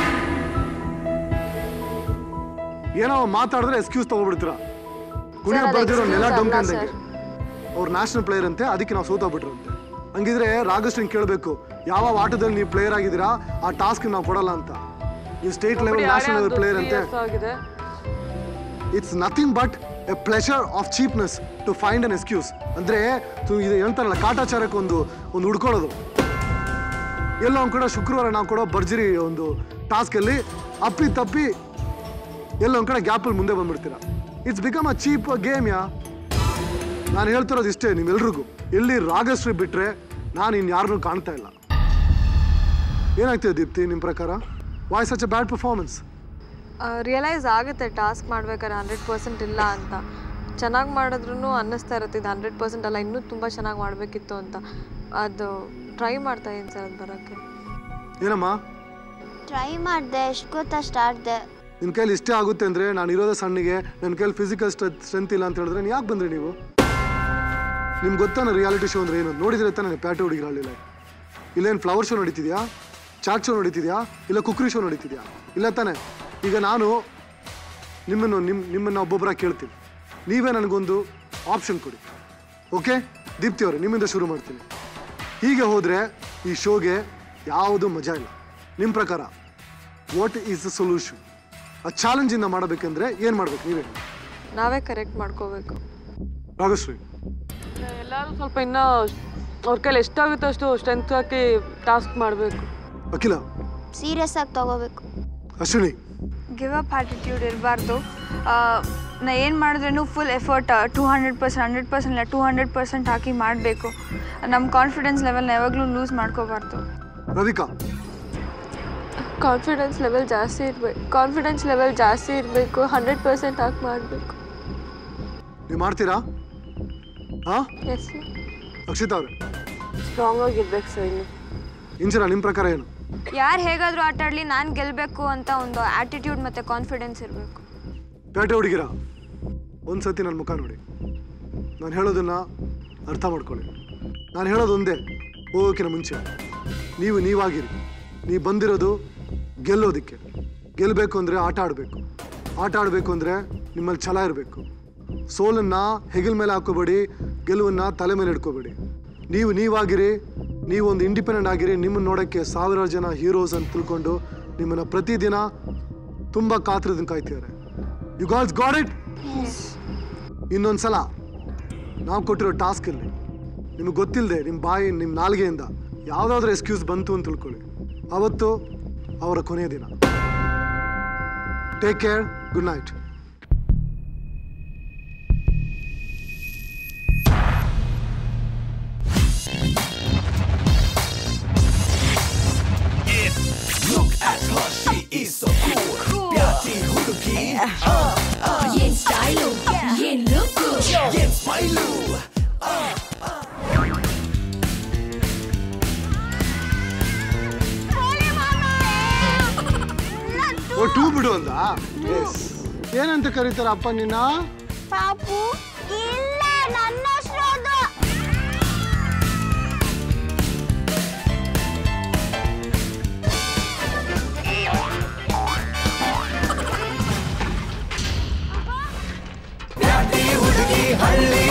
ಏನೋ ಮಾತಾಡಿದ್ರೆ ಎಕ್ಸ್ಕ್ಯೂಸ್ ತಗೋಬಿಡ್ತೀರಾ ಕುಣಿಯ ಅದು ಬರ್ದಿರೋ ನೆಲ excuse ಡೊಂಕ ಅಲ್ಲ, ಅಂದಂಗೆ ಅವ್ರು ನ್ಯಾಷನಲ್ ಪ್ಲೇಯರ್ ಅಂತೆ ಅದಕ್ಕೆ ನಾವು ಸೋತೋಗ್ಬಿಟ್ರು ಅಂತೆ ಹಂಗಿದ್ರೆ ರಾಗಸ್ಟ್ ಕೇಳಬೇಕು ಯಾವ ಆಟದಲ್ಲಿ ನೀವು ಪ್ಲೇಯರ್ ಆಗಿದ್ದೀರಾ ಆ ಟಾಸ್ಕ್ ನಾವು ಕೊಡಲ್ಲ ಅಂತ ನೀವು state level national level player ಅಂತೆ ಆಗಿದೆ it's nothing but a pleasure of cheapness to find an excuse ಅಂದ್ರೆ ತು- ಇದು ಹೇಳ್ತಾರಲ್ಲ ಕಾಟಾಚಾರಕ್ಕೆ ಒಂದು ಒಂದು ಹುಡ್ಕೊಳ್ಳೋದು ಎಲ್ಲೋ ಒಂದು ಕಡೆ ಶುಕ್ರವಾರ ನಾವು ಕೊಡೋ ಭರ್ಜರಿ ಒಂದು ಟಾಸ್ಕಲ್ಲಿ ಅಪ್ಪಿ ತಪ್ಪಿ ಎಲ್ಲೋ ಒಂದು ಕಡೆ ಗ್ಯಾಪಲ್ಲಿ ಮುಂದೆ ಬಂದ್ಬಿಡ್ತೀರಾ it's become a cheap game yeah ನಾನು ಹೇಳ್ತಿರೋದು ಇಷ್ಟೇ ನಿಮ್ಮೆಲ್ರಿಗೂ ಎಲ್ಲಿ ರಾಗಶ್ರೀ ಬಿಟ್ರೆ ನಾನು ಇನ್ಯಾರನ್ನೂ ಕಾಣ್ತಾ ಇಲ್ಲ ಏನಾಗ್ತಿದೆ ದೀಪ್ತಿ ನಿಮ್ಮ ಪ್ರಕಾರ why such a bad performance realise ಆಗುತ್ತೆ ಟಾಸ್ಕ್ ಮಾಡ್ಬೇಕಾದ್ರೆ ಹಂಡ್ರೆಡ್ ಪರ್ಸೆಂಟ್ ಇಲ್ಲ ಅಂತ ಚೆನ್ನಾಗಿ ಮಾಡಿದ್ರು ಅನ್ನಿಸ್ತಾ ಇರುತ್ತೆ ಇದು ಹಂಡ್ರೆಡ್ ಪರ್ಸೆಂಟ್ ಅಲ್ಲ ಇನ್ನೂ ತುಂಬ ಚೆನ್ನಾಗಿ ಮಾಡಬೇಕಿತ್ತು ಅಂತ ಅದು ಟ್ರೈ ಮಾಡ್ತಾ ಇದ್ದೀನಿ ಸರ್ ಅದು ಬರೋಕ್ಕೆ ಏನಮ್ಮ ಟ್ರೈ ಮಾಡಿದೆ ಎಷ್ಟು ಗೊತ್ತಷ್ಟು ಆಡಿದೆ ನಿನ್ನ ಕೈಲಿ ಇಷ್ಟೇ ಆಗುತ್ತೆ ಅಂದರೆ ನಾನು ಇರೋದೇ ಸಣ್ಣಿಗೆ ನನ್ನ ಕೈಲಿ ಫಿಸಿಕಲ್ ಸ್ಟ್ರೆಂತ್ ಇಲ್ಲ ಅಂತ ಹೇಳಿದ್ರೆ ಯಾಕೆ ಬಂದ್ರಿ ನೀವು ನಿಮ್ಗೆ ಗೊತ್ತಾನ ರಿಯಾಲಿಟಿ ಶೋ ಅಂದ್ರೆ ಏನು ನೋಡಿದ್ರೆ ತಾನೇ ಪ್ಯಾಟೆ ಹುಡುಗಿರಲಿಲ್ಲ ಇಲ್ಲೇನು ಫ್ಲವರ್ ಶೋ ನಡೀತಿದ್ಯಾ ಚಾಟ್ ಶೋ ನಡೀತಿದ್ಯಾ ಇಲ್ಲ ಕುಕ್ರಿ ಶೋ ನಡೀತಿದ್ಯಾ ಇಲ್ಲ ತಾನೇ ಈಗ ನಾನು ನಿಮ್ಮನ್ನು ನಿಮ್ಮ ನಿಮ್ಮನ್ನು ಒಬ್ಬೊಬ್ಬರ ಕೇಳ್ತೀನಿ ನೀವೇ ನನಗೊಂದು ಆಪ್ಷನ್ ಕೊಡಿ ಓಕೆ ದೀಪ್ತಿ ಅವರೇ ನಿಮ್ಮಿಂದ ಶುರು ಮಾಡ್ತೀನಿ ಹೀಗೆ ಹೋದರೆ ಈ ಶೋಗೆ ಯಾವುದು ಮಜಾ ಇಲ್ಲ ನಿಮ್ಮ ಪ್ರಕಾರ ವಾಟ್ ಈಸ್ ದ ಸೊಲ್ಯೂಷನ್ ಆ ಚಾಲೆಂಜಿಂದ ಮಾಡಬೇಕಂದ್ರೆ ಏನು ಮಾಡ್ಬೇಕು ನೀವೇ ಹೇಳಿ. ನಾವೇ ಕರೆಕ್ಟ್ ಮಾಡ್ಕೋಬೇಕು ರಾಗಶ್ರೀ ಎಲ್ಲರೂ ಸ್ವಲ್ಪ ಇನ್ನೂ ಅವ್ರ ಕೈಲಿ ಎಷ್ಟಾಗುತ್ತೋ ಅಷ್ಟು ಸ್ಟ್ರೆಂತ್ ಹಾಕಿ ಟಾಸ್ಕ್ ಮಾಡಬೇಕು ಅಖಿಲ ಸೀರಿಯಸ್ ಆಗಿ ತಗೋಬೇಕು ಅಶ್ವಿನಿ ಗಿವ್ ಅಪ್ ಆಟಿಟ್ಯೂಡ್ ಇರಬಾರ್ದು ನಾ ಏನು ಮಾಡಿದ್ರೂ full effort two hundred percent hundred percent ಇಲ್ಲ ಟೂ ಹಂಡ್ರೆಡ್ ಪರ್ಸೆಂಟ್ ಹಾಕಿ ಮಾಡಬೇಕು ನಮ್ಮ ಕಾನ್ಫಿಡೆನ್ಸ್ ಲೆವೆಲ್ನ ಯಾವಾಗಲೂ ಲೂಸ್ ಮಾಡ್ಕೋಬಾರ್ದು ರವಿಕಾ ಕಾನ್ಫಿಡೆನ್ಸ್ ಲೆವೆಲ್ ಜಾಸ್ತಿ ಇರಬೇಕು ಕಾನ್ಫಿಡೆನ್ಸ್ ಲೆವೆಲ್ ಜಾಸ್ತಿ ಇರಬೇಕು ಹಂಡ್ರೆಡ್ ಪರ್ಸೆಂಟ್ ಹಾಕಿ ಮಾಡಬೇಕು ನೀವು ಮಾಡ್ತೀರಾ ಹಾಂ ಎಸ್ ಅಕ್ಷಿತಾ ಅವ್ರೆ ಸ್ಟ್ರಾಂಗ್ ಆಗಿರ್ಬೇಕು ಸರ್ ಇನ್ನು ಇಂಚನ ನಿಮ್ಮ ಪ್ರಕಾರ ಏನು ಯಾರು ಹೇಗಾದರೂ ಆಟ ಆಡಲಿ ನಾನು ಗೆಲ್ಲಬೇಕು ಅಂತ ಒಂದು ಆ್ಯಟಿಟ್ಯೂಡ್ ಮತ್ತು ಕಾನ್ಫಿಡೆನ್ಸ್ ಇರಬೇಕು ಪೇಟೆ ಹುಡುಗಿರ ಒಂದು ಸತಿ ನನ್ನ ಮುಖ ನೋಡಿ ನಾನು ಹೇಳೋದನ್ನ ಅರ್ಥ ಮಾಡ್ಕೊಳ್ಳಿ ನಾನು ಹೇಳೋದು ಒಂದೇ ಹೋಗೋಕ್ಕಿಂತ ಮುಂಚೆ ನೀವು ನೀವಾಗಿರಿ ನೀವು ಬಂದಿರೋದು ಗೆಲ್ಲೋದಕ್ಕೆ ಗೆಲ್ಲಬೇಕು ಅಂದರೆ ಆಟ ಆಡಬೇಕು ಆಟ ಆಡಬೇಕು ಅಂದರೆ ನಿಮ್ಮಲ್ಲಿ ಛಲ ಇರಬೇಕು ಸೋಲನ್ನು ಹೆಗಲ ಮೇಲೆ ಹಾಕೋಬೇಡಿ ಗೆಲುವನ್ನು ತಲೆ ಮೇಲೆ ಇಟ್ಕೋಬೇಡಿ ನೀವು ನೀವಾಗಿರಿ ನೀವು ಒಂದು ಇಂಡಿಪೆಂಡೆಂಟ್ ಆಗಿರಿ ನಿಮ್ಮನ್ನು ನೋಡೋಕ್ಕೆ ಸಾವಿರಾರು ಜನ ಹೀರೋಸ್ ಅಂತ ತಿಳ್ಕೊಂಡು ನಿಮ್ಮನ್ನು ಪ್ರತಿದಿನ ತುಂಬ ಕಾತ್ರದಿಂದ ಕಾಯ್ತಿದ್ದಾರೆ ಯು ಗಾಲ್ಸ್ ಗಾಡ್ ಇಟ್ ಇನ್ನೊಂದು ಸಲ ನಾವು ಕೊಟ್ಟಿರೋ ಟಾಸ್ಕಲ್ಲಿ ನಿಮಗೆ ಗೊತ್ತಿಲ್ಲದೆ ನಿಮ್ಮ ಬಾಯಿ ನಿಮ್ಮ ನಾಲ್ಗೆಯಿಂದ ಯಾವುದಾದ್ರೂ ಎಕ್ಸ್ಕ್ಯೂಸ್ ಬಂತು ಅಂತ ತಿಳ್ಕೊಳ್ಳಿ ಅವತ್ತು ಅವರ ಕೊನೆಯ ದಿನ take care good night Look at her, she is so cool. Piatti huduki. Uh, uh. Yen style, yen look. Yen smile. ಓ ಟೂ ಬಿಡು ಅಂದ ಎಸ್ ಏನಂತ ಕರೀತಾರ ಅಪ್ಪ ನಿನ್ನ ಪಾಪು ಇಲ್ಲ ನನ್ನ ಹೆಸ್ರು ಅದು ಪ್ಯಾಟಿ ಹುಡುಗಿ ಹಳ್ಳಿ